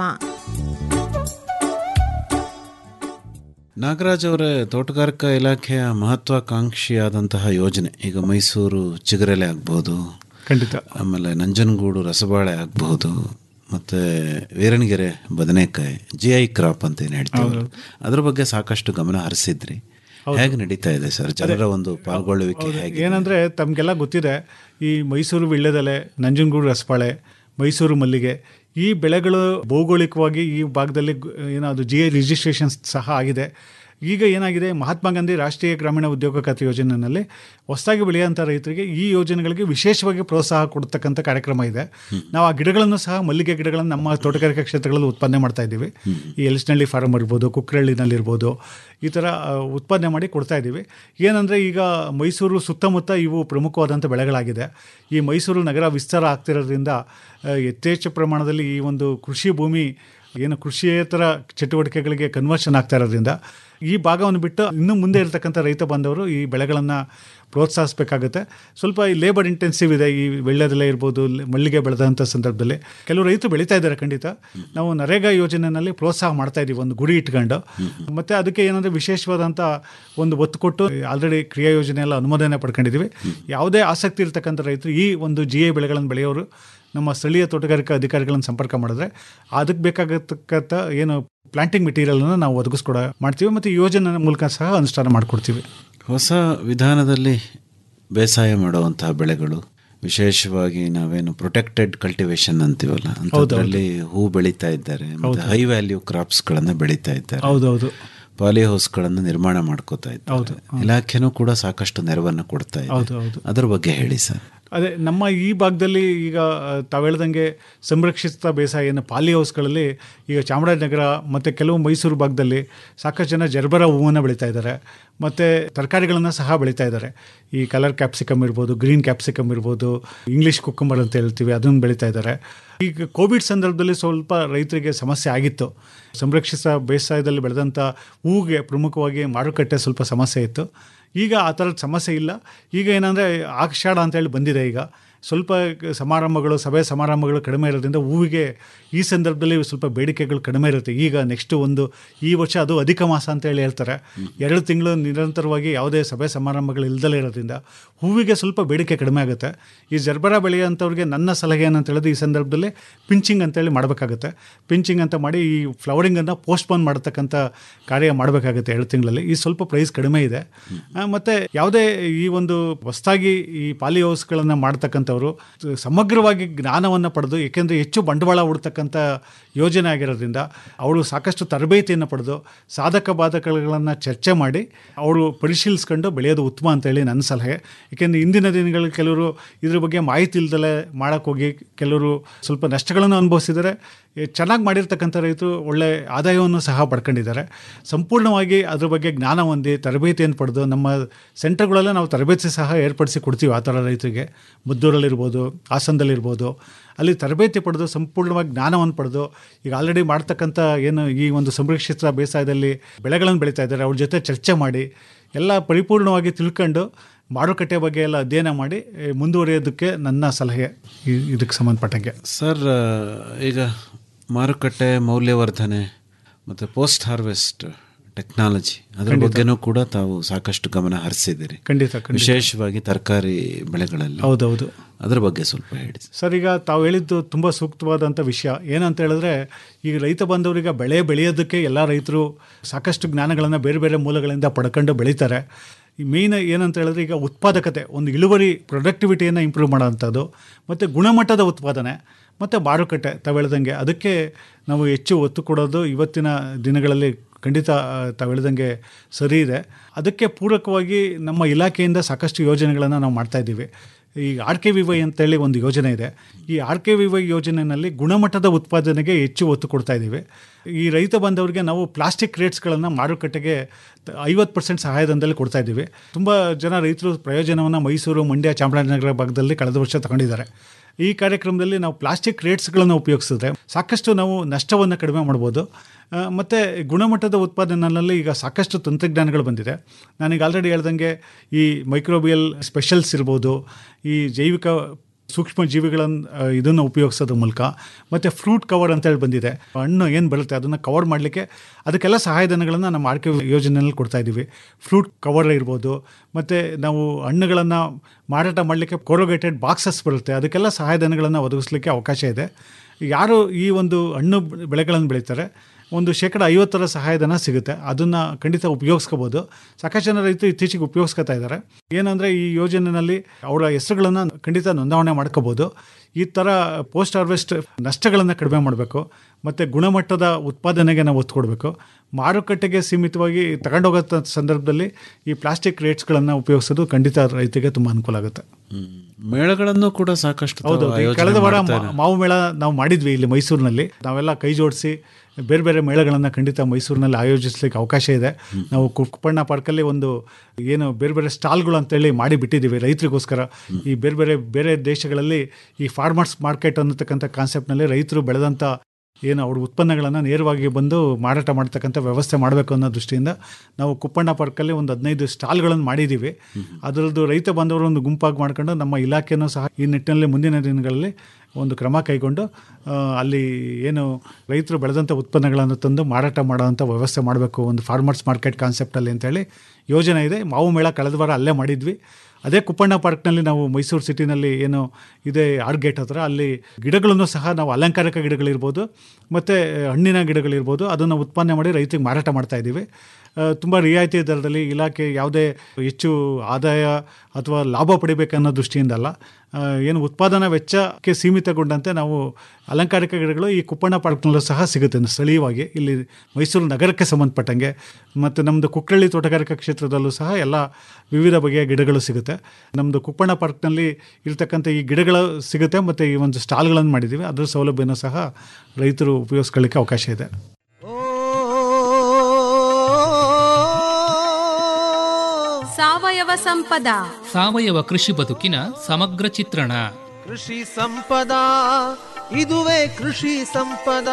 ನಾಗರಾಜ್ ಅವರೇ ತೋಟಗಾರಿಕಾ ಇಲಾಖೆಯ ಮಹತ್ವಾಕಾಂಕ್ಷಿಯಾದಂತಹ ಯೋಜನೆ ಈಗ ಮೈಸೂರು ಚಿಗುರೆಲೆ ಆಗ್ಬೋದು ಖಂಡಿತ ಆಮೇಲೆ ನಂಜನಗೂಡು ರಸಬಾಳೆ ಆಗಬಹುದು ಮತ್ತು ವೀರಣಗೆರೆ ಬದನೆಕಾಯಿ ಜಿ ಐ ಕ್ರಾಪ್ ಅಂತ ಏನು ಹೇಳ್ತೀವಿ ಅದ್ರ ಬಗ್ಗೆ ಸಾಕಷ್ಟು ಗಮನ ಹರಿಸಿದ್ರಿ ಹೇಗೆ ನಡೀತಾ ಇದೆ ಸರ್ ಜನರ ಒಂದು ಪಾಲ್ಗೊಳ್ಳುವಿಕೆ ಹೇಗೆ ಏನಂದರೆ ತಮಗೆಲ್ಲ ಗೊತ್ತಿದೆ ಈ ಮೈಸೂರು ವಿಳ್ಳೆದೆಲೆ ನಂಜನಗೂಡು ರಸಬಾಳೆ ಮೈಸೂರು ಮಲ್ಲಿಗೆ ಈ ಬೆಳೆಗಳು ಭೌಗೋಳಿಕವಾಗಿ ಈ ಭಾಗದಲ್ಲಿ ಗ್- ಏನಾದ್ರು ಜಿ ಐ ರಿಜಿಸ್ಟ್ರೇಷನ್ ಸಹ ಆಗಿದೆ ಈಗ ಏನಾಗಿದೆ ಮಹಾತ್ಮ ಗಾಂಧಿ ರಾಷ್ಟ್ರೀಯ ಗ್ರಾಮೀಣ ಉದ್ಯೋಗ ಖಾತೆ ಯೋಜನೆಯಲ್ಲಿ ಹೊಸದಾಗಿ ಬೆಳೆಯುವಂಥ ರೈತರಿಗೆ ಈ ಯೋಜನೆಗಳಿಗೆ ವಿಶೇಷವಾಗಿ ಪ್ರೋತ್ಸಾಹ ಕೊಡ್ತಕ್ಕಂಥ ಕಾರ್ಯಕ್ರಮ ಇದೆ ನಾವು ಆ ಗಿಡಗಳನ್ನು ಸಹ ಮಲ್ಲಿಗೆ ಗಿಡಗಳನ್ನು ನಮ್ಮ ತೋಟಗಾರಿಕಾ ಕ್ಷೇತ್ರಗಳಲ್ಲಿ ಉತ್ಪಾದನೆ ಮಾಡ್ತಾ ಇದ್ದೀವಿ ಈ ಎಲ್ಸ್ನಳ್ಳಿ ಫಾರಮ್ ಇರ್ಬೋದು ಕುಕ್ರಳ್ಳಿನಲ್ಲಿರ್ಬೋದು ಈ ಥರ ಆ, ಉತ್ಪಾದನೆ ಮಾಡಿ ಕೊಡ್ತಾ ಇದ್ದೀವಿ ಏನಂದರೆ ಈಗ ಮೈಸೂರು ಸುತ್ತಮುತ್ತ ಇವು ಪ್ರಮುಖವಾದಂಥ ಬೆಳೆಗಳಾಗಿದೆ ಈ ಮೈಸೂರು ನಗರ ವಿಸ್ತಾರ ಆಗ್ತಿರೋದ್ರಿಂದ ಆ, ಯಥೇಚ್ಛ ಪ್ರಮಾಣದಲ್ಲಿ ಈ ಒಂದು ಕೃಷಿ ಭೂಮಿ ಏನು ಕೃಷಿಯೇತರ ಚಟುವಟಿಕೆಗಳಿಗೆ ಕನ್ವರ್ಷನ್ ಆಗ್ತಾ ಇರೋದ್ರಿಂದ ಈ ಭಾಗವನ್ನು ಬಿಟ್ಟು ಇನ್ನು ಮುಂದೆ ಇರತಕ್ಕಂಥ ರೈತ ಬಾಂಧವರು ಈ ಬೆಳೆಗಳನ್ನು ಪ್ರೋತ್ಸಾಹಿಸಬೇಕಾಗುತ್ತೆ ಸ್ವಲ್ಪ ಈ ಲೇಬರ್ ಇಂಟೆನ್ಸಿವ್ ಇದೆ ಈ ಬೆಳ್ಳೆದೆಲೆ ಇರ್ಬೋದು ಲ್- ಮಲ್ಲಿಗೆ ಬೆಳೆದಂಥ ಸಂದರ್ಭದಲ್ಲಿ ಕೆಲವು ರೈತರು ಬೆಳೀತಾ ಇದ್ದಾರೆ ಖಂಡಿತ ನಾವು ನರೇಗಾ ಯೋಜನೆಯಲ್ಲಿ ಪ್ರೋತ್ಸಾಹ ಮಾಡ್ತಾ ಇದ್ದೀವಿ ಒಂದು ಗುರಿ ಇಟ್ಕೊಂಡು ಮತ್ತು ಅದಕ್ಕೆ ಏನಂದರೆ ವಿಶೇಷವಾದಂಥ ಒಂದು ಒತ್ತು ಕೊಟ್ಟು ಆಲ್ರೆಡಿ ಕ್ರಿಯಾ ಯೋಜನೆ ಎಲ್ಲ ಅನುಮೋದನೆ ಪಡ್ಕೊಂಡಿದ್ದೀವಿ ಯಾವುದೇ ಆಸಕ್ತಿ ಇರತಕ್ಕಂಥ ರೈತರು ಈ ಒಂದು ಜಿ ಎ ಬೆಳೆಗಳನ್ನು ಬೆಳೆಯೋರು ನಮ್ಮ ಸ್ಥಳೀಯ ತೋಟಗಾರಿಕಾ ಅಧಿಕಾರಿಗಳನ್ನು ಸಂಪರ್ಕ ಮಾಡಿದ್ರೆ ಅದಕ್ಕೆ ಬೇಕಾಗತಕ್ಕಂಥ ಏನು ಪ್ಲಾಂಟಿಂಗ್ ಮೆಟೀರಿಯಲ್ನ ನಾವು ಒದಗಿಸ್ಕೊಡ ಮಾಡ್ತೀವಿ ಮತ್ತು ಈ ಯೋಜನೆ ಮೂಲಕ ಸಹ ಅನುಷ್ಠಾನ ಮಾಡಿಕೊಡ್ತೀವಿ ಹೊಸ ವಿಧಾನದಲ್ಲಿ ಬೇಸಾಯ ಮಾಡುವಂತಹ ಬೆಳೆಗಳು ವಿಶೇಷವಾಗಿ ನಾವೇನು ಪ್ರೊಟೆಕ್ಟೆಡ್ ಕಲ್ಟಿವೇಶನ್ ಅಂತೀವಲ್ಲ ಅಂಥದ್ರಲ್ಲಿ ಹೂ ಬೆಳೀತಾ ಇದ್ದಾರೆ ಮತ್ತೆ ಹೈ ವ್ಯಾಲ್ಯೂ ಕ್ರಾಪ್ಸ್ಗಳನ್ನು ಬೆಳೀತಾ ಇದ್ದಾರೆ ಹೌದೌದು ಪಾಲಿ ಹೌಸ್ಗಳನ್ನು ನಿರ್ಮಾಣ ಮಾಡ್ಕೋತಾ ಇದ್ದಾರೆ ಇಲಾಖೆನೂ ಕೂಡ ಸಾಕಷ್ಟು ನೆರವನ್ನು ಕೊಡ್ತಾ ಹೌದು, ಇದೆ ಹೌದು. ಅದ್ರ ಬಗ್ಗೆ ಹೇಳಿ ಸರ್ ಅದೇ ನಮ್ಮ ಈ ಭಾಗದಲ್ಲಿ ಈಗ ತಾವು ಹೇಳ್ದಂಗೆ ಸಂರಕ್ಷಿತ ಬೇಸಾಯ ಏನು ಪಾಲಿ ಹೌಸ್ಗಳಲ್ಲಿ ಈಗ ಚಾಮರಾಜನಗರ ಮತ್ತು ಕೆಲವು ಮೈಸೂರು ಭಾಗದಲ್ಲಿ ಸಾಕಷ್ಟು ಜನ ಜರ್ಬರ ಹೂವನ್ನು ಬೆಳೀತಾ ಇದ್ದಾರೆ ಮತ್ತು ತರಕಾರಿಗಳನ್ನು ಸಹ ಬೆಳೀತಾ ಇದ್ದಾರೆ ಈ ಕಲರ್ ಕ್ಯಾಪ್ಸಿಕಮ್ ಇರ್ಬೋದು ಗ್ರೀನ್ ಕ್ಯಾಪ್ಸಿಕಮ್ ಇರ್ಬೋದು ಇಂಗ್ಲೀಷ್ ಕುಕ್ಕಂಬರ್ ಅಂತ ಹೇಳ್ತೀವಿ ಅದನ್ನು ಬೆಳೀತಾ ಇದ್ದಾರೆ ಈಗ ಕೋವಿಡ್ ಸಂದರ್ಭದಲ್ಲಿ ಸ್ವಲ್ಪ ರೈತರಿಗೆ ಸಮಸ್ಯೆ ಆಗಿತ್ತು ಸಂರಕ್ಷಿತ ಬೇಸಾಯದಲ್ಲಿ ಬೆಳೆದಂಥ ಹೂಗೆ ಪ್ರಮುಖವಾಗಿ ಮಾರುಕಟ್ಟೆ ಸ್ವಲ್ಪ ಸಮಸ್ಯೆ ಇತ್ತು ಈಗ ಆ ಥರದ ಸಮಸ್ಯೆ ಇಲ್ಲ ಈಗ ಏನಂದರೆ ಆಷಾಢ ಅಂತೇಳಿ ಬಂದಿದೆ ಈಗ ಸ್ವಲ್ಪ ಸಮಾರಂಭಗಳು ಸಭೆ ಸಮಾರಂಭಗಳು ಕಡಿಮೆ ಇರೋದ್ರಿಂದ ಹೂವಿಗೆ ಈ ಸಂದರ್ಭದಲ್ಲಿ ಸ್ವಲ್ಪ ಬೇಡಿಕೆಗಳು ಕಡಿಮೆ ಇರುತ್ತೆ ಈಗ ನೆಕ್ಸ್ಟ್ ಒಂದು ಈ ವರ್ಷ ಅದು ಅಧಿಕ ಮಾಸ ಅಂತೇಳಿ ಹೇಳ್ತಾರೆ ಎರಡು ತಿಂಗಳು ನಿರಂತರವಾಗಿ ಯಾವುದೇ ಸಭೆ ಸಮಾರಂಭಗಳು ಇಲ್ದಲೇ ಇರೋದ್ರಿಂದ ಹೂವಿಗೆ ಸ್ವಲ್ಪ ಬೇಡಿಕೆ ಕಡಿಮೆ ಆಗುತ್ತೆ ಈ ಜರ್ಬರ ಬೆಳೆಯೋಂಥವ್ರಿಗೆ ನನ್ನ ಸಲಹೆ ಏನಂತ ಹೇಳಿದ್ರೆ ಈ ಸಂದರ್ಭದಲ್ಲಿ ಪಿಂಚಿಂಗ್ ಅಂತೇಳಿ ಮಾಡಬೇಕಾಗುತ್ತೆ ಪಿಂಚಿಂಗ್ ಅಂತ ಮಾಡಿ ಈ ಫ್ಲವರಿಂಗನ್ನು ಪೋಸ್ಟ್ಪೋನ್ ಮಾಡತಕ್ಕಂಥ ಕಾರ್ಯ ಮಾಡಬೇಕಾಗುತ್ತೆ ಎರಡು ತಿಂಗಳಲ್ಲಿ ಈ ಸ್ವಲ್ಪ ಪ್ರೈಸ್ ಕಡಿಮೆ ಇದೆ ಆ, ಮತ್ತೆ ಯಾವುದೇ ಈ ಒಂದು ಹೊಸದಾಗಿ ಈ ಪಾಲಿ ಹೌಸ್ಗಳನ್ನು ಮಾಡ್ತಕ್ಕಂಥವ್ರು ಸಮಗ್ರವಾಗಿ ಜ್ಞಾನವನ್ನು ಪಡೆದು ಏಕೆಂದರೆ ಹೆಚ್ಚು ಬಂಡವಾಳ ಹೂಡ್ತಕ್ಕಂಥ ಯೋಜನೆ ಆಗಿರೋದ್ರಿಂದ ಅವರು ಸಾಕಷ್ಟು ತರಬೇತಿಯನ್ನು ಪಡೆದು ಸಾಧಕ ಬಾಧಕಗಳನ್ನು ಚರ್ಚೆ ಮಾಡಿ ಅವರು ಪರಿಶೀಲಿಸ್ಕೊಂಡು ಬೆಳೆಯೋದು ಉತ್ತಮ ಅಂತೇಳಿ ನನ್ನ ಸಲಹೆ ಏಕೆಂದರೆ ಇಂದಿನ ದಿನಗಳಲ್ಲಿ ಕೆಲವರು ಇದ್ರ ಬಗ್ಗೆ ಮಾಹಿತಿ ಇಲ್ದಲೆ ಮಾಡೋಕ್ಕೋಗಿ ಕೆಲವರು ಸ್ವಲ್ಪ ನಷ್ಟಗಳನ್ನು ಅನುಭವಿಸಿದ್ದಾರೆ ಚೆನ್ನಾಗಿ ಮಾಡಿರ್ತಕ್ಕಂಥ ರೈತರು ಒಳ್ಳೆ ಆದಾಯವನ್ನು ಸಹ ಪಡ್ಕೊಂಡಿದ್ದಾರೆ ಸಂಪೂರ್ಣವಾಗಿ ಅದ್ರ ಬಗ್ಗೆ ಜ್ಞಾನ ಹೊಂದಿ ತರಬೇತಿಯನ್ನು ಪಡೆದು ನಮ್ಮ ಸೆಂಟರ್ಗಳಲ್ಲೇ ನಾವು ತರಬೇತಿ ಸಹ ಏರ್ಪಡಿಸಿ ಕೊಡ್ತೀವಿ ಆ ಥರ ರೈತರಿಗೆ ಮುದ್ದೂರಲ್ಲಿರ್ಬೋದು ಹಾಸನದಲ್ಲಿರ್ಬೋದು ಅಲ್ಲಿ ತರಬೇತಿ ಪಡೆದು ಸಂಪೂರ್ಣವಾಗಿ ಜ್ಞಾನವನ್ನು ಪಡೆದು ಈಗ ಆಲ್ರೆಡಿ ಮಾಡ್ತಕ್ಕಂಥ ಏನು ಈ ಒಂದು ಸಂರಕ್ಷಿತ ಬೇಸಾಯದಲ್ಲಿ ಬೆಳೆಗಳನ್ನು ಬೆಳೀತಾ ಇದ್ದಾರೆ ಅವ್ರ ಜೊತೆ ಚರ್ಚೆ ಮಾಡಿ ಎಲ್ಲ ಪರಿಪೂರ್ಣವಾಗಿ ತಿಳ್ಕೊಂಡು ಮಾರುಕಟ್ಟೆ ಬಗ್ಗೆ ಎಲ್ಲ ಅಧ್ಯಯನ ಮಾಡಿ ಏ, ಮುಂದುವರಿಯೋದಕ್ಕೆ ನನ್ನ ಸಲಹೆ ಈ- ಇದಕ್ಕೆ ಸಂಬಂಧಪಟ್ಟಂಗೆ ಸರ್ ಈಗ ಮಾರುಕಟ್ಟೆ ಮೌಲ್ಯವರ್ಧನೆ ಮತ್ತು ಪೋಸ್ಟ್ ಹಾರ್ವೆಸ್ಟ್ ಟೆಕ್ನಾಲಜಿ ಅದ್ರ ಖಂಡಿತ. ಬಗ್ಗೆನೂ ಕೂಡ ತಾವು ಸಾಕಷ್ಟು ಗಮನ ಹರಿಸಿದ್ದೀರಿ ಖಂಡಿತ, ಖಂಡಿತ. ವಿಶೇಷವಾಗಿ ತರಕಾರಿ ಬೆಳೆಗಳಲ್ಲಿ ಹೌದೌದು ಅದ್ರ ಬಗ್ಗೆ ಸ್ವಲ್ಪ ಹೇಳಿ ಸರ್ ಈಗ ತಾವು ಹೇಳಿದ್ದು ತುಂಬ ಸೂಕ್ತವಾದಂಥ ವಿಷಯ ಏನಂತ ಹೇಳಿದ್ರೆ ಈಗ ರೈತ ಬಂದವರಿಗೆ ಬೆಳೆ ಬೆಳೆಯೋದಕ್ಕೆ ಎಲ್ಲ ರೈತರು ಸಾಕಷ್ಟು ಜ್ಞಾನಗಳನ್ನು ಬೇರೆ ಬೇರೆ ಮೂಲಗಳಿಂದ ಪಡ್ಕೊಂಡು ಬೆಳೀತಾರೆ ಈ ಮೇಯ್ನ್ ಏನಂತ ಹೇಳಿದ್ರೆ ಈಗ ಉತ್ಪಾದಕತೆ ಒಂದು ಇಳುವರಿ ಪ್ರೊಡಕ್ಟಿವಿಟಿಯನ್ನು ಇಂಪ್ರೂವ್ ಮಾಡೋವಂಥದ್ದು ಮತ್ತು ಗುಣಮಟ್ಟದ ಉತ್ಪಾದನೆ ಮತ್ತು ಮಾರುಕಟ್ಟೆ ತಾವು ಹೇಳ್ದಂಗೆ ಅದಕ್ಕೆ ನಾವು ಹೆಚ್ಚು ಒತ್ತು ಕೊಡೋದು ಇವತ್ತಿನ ದಿನಗಳಲ್ಲಿ ಖಂಡಿತ ಆ, ತಾವು ಹೇಳ್ದಂಗೆ ಸರಿ ಇದೆ ಅದಕ್ಕೆ ಪೂರಕವಾಗಿ ನಮ್ಮ ಇಲಾಖೆಯಿಂದ ಸಾಕಷ್ಟು ಯೋಜನೆಗಳನ್ನು ನಾವು ಮಾಡ್ತಾ ಇದ್ದೀವಿ ಈ ಆರ್ ಕೆ ವಿ ವೈ ಅಂತೇಳಿ ಒಂದು ಯೋಜನೆ ಇದೆ ಈ ಆರ್ ಕೆ ವಿ ವೈ ಯೋಜನೆಯಲ್ಲಿ ಗುಣಮಟ್ಟದ ಉತ್ಪಾದನೆಗೆ ಹೆಚ್ಚು ಒತ್ತು ಕೊಡ್ತಾ ಇದ್ದೀವಿ ಈ ರೈತ ಬಂದವರಿಗೆ ನಾವು ಪ್ಲಾಸ್ಟಿಕ್ ರೇಟ್ಸ್ಗಳನ್ನು ಮಾರುಕಟ್ಟೆಗೆ ಐವತ್ತು ಪರ್ಸೆಂಟ್ ಸಹಾಯಧನದಲ್ಲಿ ಕೊಡ್ತಾ ಇದ್ದೀವಿ ತುಂಬ ಜನ ರೈತರು ಪ್ರಯೋಜನವನ್ನು ಮೈಸೂರು ಮಂಡ್ಯ ಚಾಮರಾಜನಗರ ಭಾಗದಲ್ಲಿ ಕಳೆದ ವರ್ಷ ತಗೊಂಡಿದ್ದಾರೆ ಈ ಕಾರ್ಯಕ್ರಮದಲ್ಲಿ ನಾವು ಪ್ಲಾಸ್ಟಿಕ್ ರೇಟ್ಸ್ಗಳನ್ನು ಉಪಯೋಗಿಸಿದ್ರೆ ಸಾಕಷ್ಟು ನಾವು ನಷ್ಟವನ್ನು ಕಡಿಮೆ ಮಾಡ್ಬೋದು ಆ, ಮತ್ತು ಗುಣಮಟ್ಟದ ಉತ್ಪಾದನೆಯಲ್ಲಿ ಈಗ ಸಾಕಷ್ಟು ತಂತ್ರಜ್ಞಾನಗಳು ಬಂದಿದೆ ನಾನೀಗ ಆಲ್ರೆಡಿ ಹೇಳ್ದಂಗೆ ಈ ಮೈಕ್ರೋಬಿಯಲ್ ಸ್ಪೆಷಲ್ಸ್ ಇರ್ಬೋದು ಈ ಜೈವಿಕ ಸೂಕ್ಷ್ಮ ಜೀವಿಗಳನ್ನು ಇದನ್ನು ಉಪಯೋಗಿಸೋದ್ರ ಮೂಲಕ ಮತ್ತು ಫ್ರೂಟ್ ಕವರ್ ಅಂತೇಳಿ ಬಂದಿದೆ ಹಣ್ಣು ಏನು ಬರುತ್ತೆ ಅದನ್ನು ಕವರ್ ಮಾಡಲಿಕ್ಕೆ ಅದಕ್ಕೆಲ್ಲ ಸಹಾಯಧನಗಳನ್ನು ನಮ್ಮ ಆರ್ ಕೆ ಯೋಜನೆಯಲ್ಲಿ ಕೊಡ್ತಾ ಇದ್ದೀವಿ ಫ್ರೂಟ್ ಕವರ್ ಇರ್ಬೋದು ಮತ್ತು ನಾವು ಹಣ್ಣುಗಳನ್ನು ಮಾರಾಟ ಮಾಡಲಿಕ್ಕೆ ಕೊರೋಗೇಟೆಡ್ ಬಾಕ್ಸಸ್ ಬರುತ್ತೆ ಅದಕ್ಕೆಲ್ಲ ಸಹಾಯಧನಗಳನ್ನು ಒದಗಿಸ್ಲಿಕ್ಕೆ ಅವಕಾಶ ಇದೆ ಯಾರು ಈ ಒಂದು ಹಣ್ಣು ಬೆಳೆಗಳನ್ನು ಬೆಳೀತಾರೆ ಒಂದು ಶೇಕಡ ಐವತ್ತರ ಸಹಾಯಧನ ಸಿಗುತ್ತೆ ಅದನ್ನು ಖಂಡಿತ ಉಪಯೋಗಿಸ್ಕೋಬೋದು ಸಾಕಷ್ಟು ಜನ ರೈತರು ಇತ್ತೀಚೆಗೆ ಉಪಯೋಗಿಸ್ಕೊತಾ ಇದ್ದಾರೆ ಏನಂದರೆ ಈ ಯೋಜನೆಯಲ್ಲಿ ಅವರ ಹೆಸರುಗಳನ್ನು ಖಂಡಿತ ನೋಂದಾವಣೆ ಮಾಡ್ಕೋಬೋದು ಈ ಥರ ಪೋಸ್ಟ್ ಹಾರ್ವೆಸ್ಟ್ ನಷ್ಟಗಳನ್ನು ಕಡಿಮೆ ಮಾಡಬೇಕು ಮತ್ತು ಗುಣಮಟ್ಟದ ಉತ್ಪಾದನೆಗೆ ನಾವು ಒತ್ತು ಕೊಡಬೇಕು ಮಾರುಕಟ್ಟೆಗೆ ಸೀಮಿತವಾಗಿ ತಗೊಂಡೋಗೋ ಸಂದರ್ಭದಲ್ಲಿ ಈ ಪ್ಲಾಸ್ಟಿಕ್ ರೇಟ್ಸ್ಗಳನ್ನು ಉಪಯೋಗಿಸೋದು ಖಂಡಿತ ರೈತರಿಗೆ ತುಂಬ ಅನುಕೂಲ ಆಗುತ್ತೆ ಮೇಳಗಳನ್ನು ಕೂಡ ಸಾಕಷ್ಟು ತಾವು ಹೌದು ಆಯೋಜನೆ ಕಳೆದ ವಾರ ಮಾಡ್ತಾ ಮಾ- ಮಾವು ಮೇಳ ನಾವು ಮಾಡಿದ್ವಿ ಇಲ್ಲಿ ಮೈಸೂರಿನಲ್ಲಿ ನಾವೆಲ್ಲ ಕೈ ಜೋಡಿಸಿ ಬೇರೆ ಬೇರೆ ಮೇಳಗಳನ್ನು ಖಂಡಿತ ಮೈಸೂರಿನಲ್ಲಿ ಆಯೋಜಿಸ್ಲಿಕ್ಕೆ ಅವಕಾಶ ಇದೆ ನಾವು ಕುಪ್ಪಣ್ಣ ಪಾರ್ಕಲ್ಲಿ ಒಂದು ಏನು ಬೇರೆ ಬೇರೆ ಸ್ಟಾಲ್ಗಳು ಅಂತೇಳಿ ಮಾಡಿ ಬಿಟ್ಟಿದ್ದೀವಿ ರೈತರಿಗೋಸ್ಕರ ಈ ಬೇರೆ ಬೇರೆ ಬೇರೆ ದೇಶಗಳಲ್ಲಿ ಈ ಫಾರ್ಮರ್ಸ್ ಮಾರ್ಕೆಟ್ ಅನ್ನತಕ್ಕಂಥ ಕಾನ್ಸೆಪ್ಟ್ನಲ್ಲಿ ರೈತರು ಬೆಳೆದಂಥ ಏನು ಅವ್ರ ಉತ್ಪನ್ನಗಳನ್ನು ನೇರವಾಗಿ ಬಂದು ಮಾರಾಟ ಮಾಡ್ತಕ್ಕಂಥ ವ್ಯವಸ್ಥೆ ಮಾಡಬೇಕು ಅನ್ನೋ ದೃಷ್ಟಿಯಿಂದ ನಾವು ಕುಪ್ಪಣ್ಣ ಪಾರ್ಕಲ್ಲಿ ಒಂದು ಹದಿನೈದು ಸ್ಟಾಲ್ಗಳನ್ನು ಮಾಡಿದ್ದೀವಿ ಅದರದ್ದು ರೈತ ಬಾಂಧವರು ಒಂದು ಗುಂಪಾಗಿ ಮಾಡ್ಕೊಂಡು ನಮ್ಮ ಇಲಾಖೆನೂ ಸಹ ಈ ನಿಟ್ಟಿನಲ್ಲಿ ಮುಂದಿನ ದಿನಗಳಲ್ಲಿ ಒಂದು ಕ್ರಮ ಕೈಗೊಂಡು ಆ, ಅಲ್ಲಿ ಏನು ರೈತರು ಬೆಳೆದಂಥ ಉತ್ಪನ್ನಗಳನ್ನು ತಂದು ಮಾರಾಟ ಮಾಡೋವಂಥ ವ್ಯವಸ್ಥೆ ಮಾಡಬೇಕು ಒಂದು ಫಾರ್ಮರ್ಸ್ ಮಾರ್ಕೆಟ್ ಕಾನ್ಸೆಪ್ಟಲ್ಲಿ ಅಂತೇಳಿ ಯೋಜನೆ ಇದೆ ಮಾವು ಮೇಳ ಕಳೆದ ವಾರ ಅಲ್ಲೇ ಮಾಡಿದ್ವಿ ಅದೇ ಕುಪ್ಪಣ್ಣ ಪಾರ್ಕ್ನಲ್ಲಿ ನಾವು ಮೈಸೂರು ಸಿಟಿನಲ್ಲಿ ಏನು ಇದೆ ಆರ್ ಗೇಟ್ ಹತ್ರ ಅಲ್ಲಿ ಗಿಡಗಳನ್ನು ಸಹ ನಾವು ಅಲಂಕಾರಿಕ ಗಿಡಗಳಿರ್ಬೋದು ಮತ್ತು ಹಣ್ಣಿನ ಗಿಡಗಳಿರ್ಬೋದು ಅದನ್ನು ಉತ್ಪನ್ನ ಮಾಡಿ ರೈತರಿಗೆ ಮಾರಾಟ ಮಾಡ್ತಾ ಇದ್ದೀವಿ ತುಂಬ ರಿಯಾಯಿತಿ ದರದಲ್ಲಿ ಇಲಾಖೆ ಯಾವುದೇ ಹೆಚ್ಚು ಆದಾಯ ಅಥವಾ ಲಾಭ ಪಡಿಬೇಕು ಅನ್ನೋ ದೃಷ್ಟಿಯಿಂದ ಅಲ್ಲ ಆ, ಏನು ಉತ್ಪಾದನಾ ವೆಚ್ಚಕ್ಕೆ ಸೀಮಿತಗೊಂಡಂತೆ ನಾವು ಅಲಂಕಾರಿಕ ಗಿಡಗಳು ಈ ಕುಪ್ಪಣ್ಣ ಪಾರ್ಕ್ನಲ್ಲೂ ಸಹ ಸಿಗುತ್ತೆ ಸ್ಥಳೀಯವಾಗಿ ಇಲ್ಲಿ ಮೈಸೂರು ನಗರಕ್ಕೆ ಸಂಬಂಧಪಟ್ಟಂಗೆ ಮತ್ತು ನಮ್ಮದು ಕುಕ್ಕರಳ್ಳಿ ತೋಟಗಾರಿಕಾ ಕ್ಷೇತ್ರದಲ್ಲೂ ಸಹ ಎಲ್ಲ ವಿವಿಧ ಬಗೆಯ ಗಿಡಗಳು ಸಿಗುತ್ತೆ ನಮ್ಮದು ಕುಪ್ಪಣ್ಣ ಪಾರ್ಕ್ನಲ್ಲಿ ಇರ್ತಕ್ಕಂಥ ಈ ಗಿಡಗಳು ಸಿಗುತ್ತೆ ಮತ್ತು ಈ ಒಂದು ಸ್ಟಾಲ್ಗಳನ್ನು ಮಾಡಿದ್ದೀವಿ ಅದರ ಸೌಲಭ್ಯನೂ ಸಹ ರೈತರು ಉಪಯೋಗಿಸ್ಕೊಳ್ಳಿಕ್ಕೆ ಅವಕಾಶ ಇದೆ ಸಾವಯವ ಸಂಪದ ಸಾವಯವ ಕೃಷಿ ಬದುಕಿನ ಸಮಗ್ರ ಚಿತ್ರಣ ಕೃಷಿ ಸಂಪದ ಇದುವೇ ಕೃಷಿ ಸಂಪದ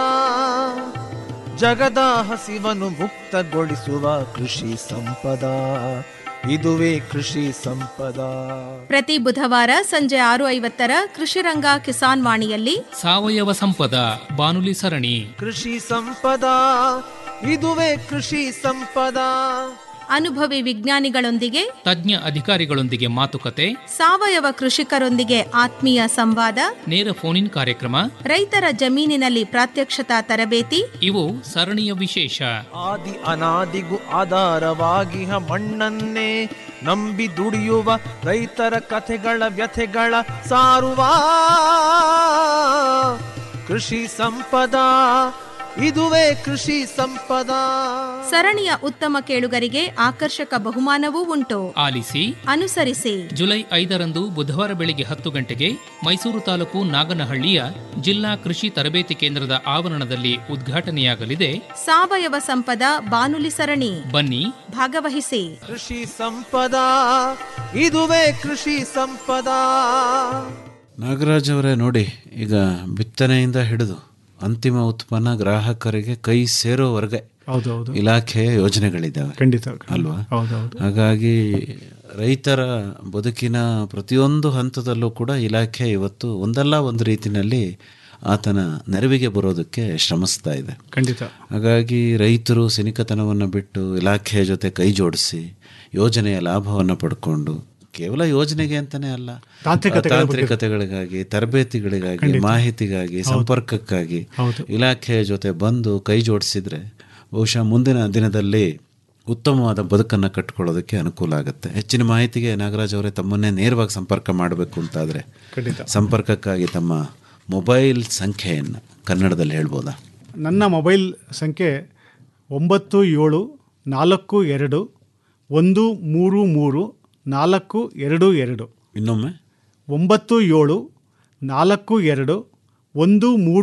ಜಗದ ಹಸಿವನ್ನು ಮುಕ್ತಗೊಳಿಸುವ ಕೃಷಿ ಸಂಪದ ಇದುವೇ ಕೃಷಿ ಸಂಪದ ಪ್ರತಿ ಬುಧವಾರ ಸಂಜೆ ಆರು ಐವತ್ತರ ಕೃಷಿರಂಗ ಕಿಸಾನ್ ವಾಣಿಯಲ್ಲಿ ಸಾವಯವ ಸಂಪದ ಬಾನುಲಿ ಸರಣಿ ಕೃಷಿ ಸಂಪದ ಇದುವೇ ಕೃಷಿ ಸಂಪದ ಅನುಭವಿ ವಿಜ್ಞಾನಿಗಳೊಂದಿಗೆ ತಜ್ಞ ಅಧಿಕಾರಿಗಳೊಂದಿಗೆ ಮಾತುಕತೆ ಸಾವಯವ ಕೃಷಿಕರೊಂದಿಗೆ ಆತ್ಮೀಯ ಸಂವಾದ ನೇರ ಫೋನ್ ಇನ್ ಕಾರ್ಯಕ್ರಮ ರೈತರ ಜಮೀನಿನಲ್ಲಿ ಪ್ರಾತ್ಯಕ್ಷತಾ ತರಬೇತಿ ಇವು ಸರಣಿಯ ವಿಶೇಷ ಆದಿ ಅನಾದಿಗೂ ಆಧಾರವಾಗಿಹ ಮಣ್ಣನ್ನೇ ನಂಬಿ ದುಡಿಯುವ ರೈತರ ಕಥೆಗಳ ವ್ಯಥೆಗಳ ಸಾರುವ ಕೃಷಿ ಸಂಪದಾ ಇದುವೇ ಕೃಷಿ ಸಂಪದಾ ಸರಣಿಯ ಉತ್ತಮ ಕೇಳುಗರಿಗೆ ಆಕರ್ಷಕ ಬಹುಮಾನವೂ ಉಂಟು ಆಲಿಸಿ ಅನುಸರಿಸಿ ಜುಲೈ ಐದರಂದು ಬುಧವಾರ ಬೆಳಿಗ್ಗೆ ಹತ್ತು ಗಂಟೆಗೆ ಮೈಸೂರು ತಾಲೂಕು ನಾಗನಹಳ್ಳಿಯ ಜಿಲ್ಲಾ ಕೃಷಿ ತರಬೇತಿ ಕೇಂದ್ರದ ಆವರಣದಲ್ಲಿ ಉದ್ಘಾಟನೆಯಾಗಲಿದೆ ಸಾವಯವ ಸಂಪದ ಬಾನುಲಿ ಸರಣಿ ಬನ್ನಿ ಭಾಗವಹಿಸಿ ಕೃಷಿ ಸಂಪದಾ ಇದುವೇ ಕೃಷಿ ಸಂಪದಾ ನಾಗರಾಜ್ ಅವರೇ ನೋಡಿ ಈಗ ಬಿತ್ತನೆಯಿಂದ ಹಿಡಿದು ಅಂತಿಮ ಉತ್ಪನ್ನ ಗ್ರಾಹಕರಿಗೆ ಕೈ ಸೇರೋವರೆಗೆ ಹೌದು ಹೌದು ಇಲಾಖೆಯ ಯೋಜನೆಗಳಿದ್ದಾವೆ ಖಂಡಿತ ಅಲ್ವಾ ಹೌದು ಹೌದು ಹಾಗಾಗಿ ರೈತರ ಬದುಕಿನ ಪ್ರತಿಯೊಂದು ಹಂತದಲ್ಲೂ ಕೂಡ ಇಲಾಖೆ ಇವತ್ತು ಒಂದಲ್ಲ ಒಂದು ರೀತಿಯಲ್ಲಿ ಆತನ ನೆರವಿಗೆ ಬರೋದಕ್ಕೆ ಶ್ರಮಿಸ್ತಾ ಇದೆ ಖಂಡಿತ ಹಾಗಾಗಿ ರೈತರು ಸಿನಿಕತನವನ್ನು ಬಿಟ್ಟು ಇಲಾಖೆಯ ಜೊತೆ ಕೈ ಜೋಡಿಸಿ ಯೋಜನೆಯ ಲಾಭವನ್ನು ಪಡ್ಕೊಂಡು ಕೇವಲ ಯೋಜನೆಗೆ ಅಂತಾನೆ ಅಲ್ಲ ತಾಂತ್ರಿಕತೆಗಳ ಬಗ್ಗೆ- ತಾಂತ್ರಿಕತೆಗಳಿಗಾಗಿ ತರಬೇತಿಗಳಿಗಾಗಿ ಮಾಹಿತಿಗಾಗಿ ಸಂಪರ್ಕಕ್ಕಾಗಿ ಹೌದು. ಇಲಾಖೆಯ ಜೊತೆ ಬಂದು ಕೈ ಜೋಡಿಸಿದ್ರೆ ಬಹುಶಃ ಮುಂದಿನ ದಿನದಲ್ಲಿ ಉತ್ತಮವಾದ ಬದುಕನ್ನು ಕಟ್ಕೊಳ್ಳೋದಕ್ಕೆ ಅನುಕೂಲ ಆಗುತ್ತೆ ಹೆಚ್ಚಿನ ಮಾಹಿತಿಗೆ ನಾಗರಾಜ್ ಅವರೇ ತಮ್ಮನ್ನೇ ನೇರವಾಗಿ ಸಂಪರ್ಕ ಮಾಡಬೇಕು ಅಂತಾದರೆ ಖಂಡಿತ ಸಂಪರ್ಕಕ್ಕಾಗಿ ತಮ್ಮ ಮೊಬೈಲ್ ಸಂಖ್ಯೆಯನ್ನು ಕನ್ನಡದಲ್ಲಿ ಹೇಳ್ಬೋದಾ ನನ್ನ ಮೊಬೈಲ್ ಸಂಖ್ಯೆ ಒಂಬತ್ತು ಏಳು ನಾಲ್ಕು ಎರಡು ಒಂದು ಮೂರು ಮೂರು ನಾಲ್ಕು ಎರಡು ಎರಡು ಇನ್ನೊಮ್ಮೆ ಒಂಬತ್ತು ಏಳು ನಾಲ್ಕು ಎರಡು ಒಂದು ಮೂರು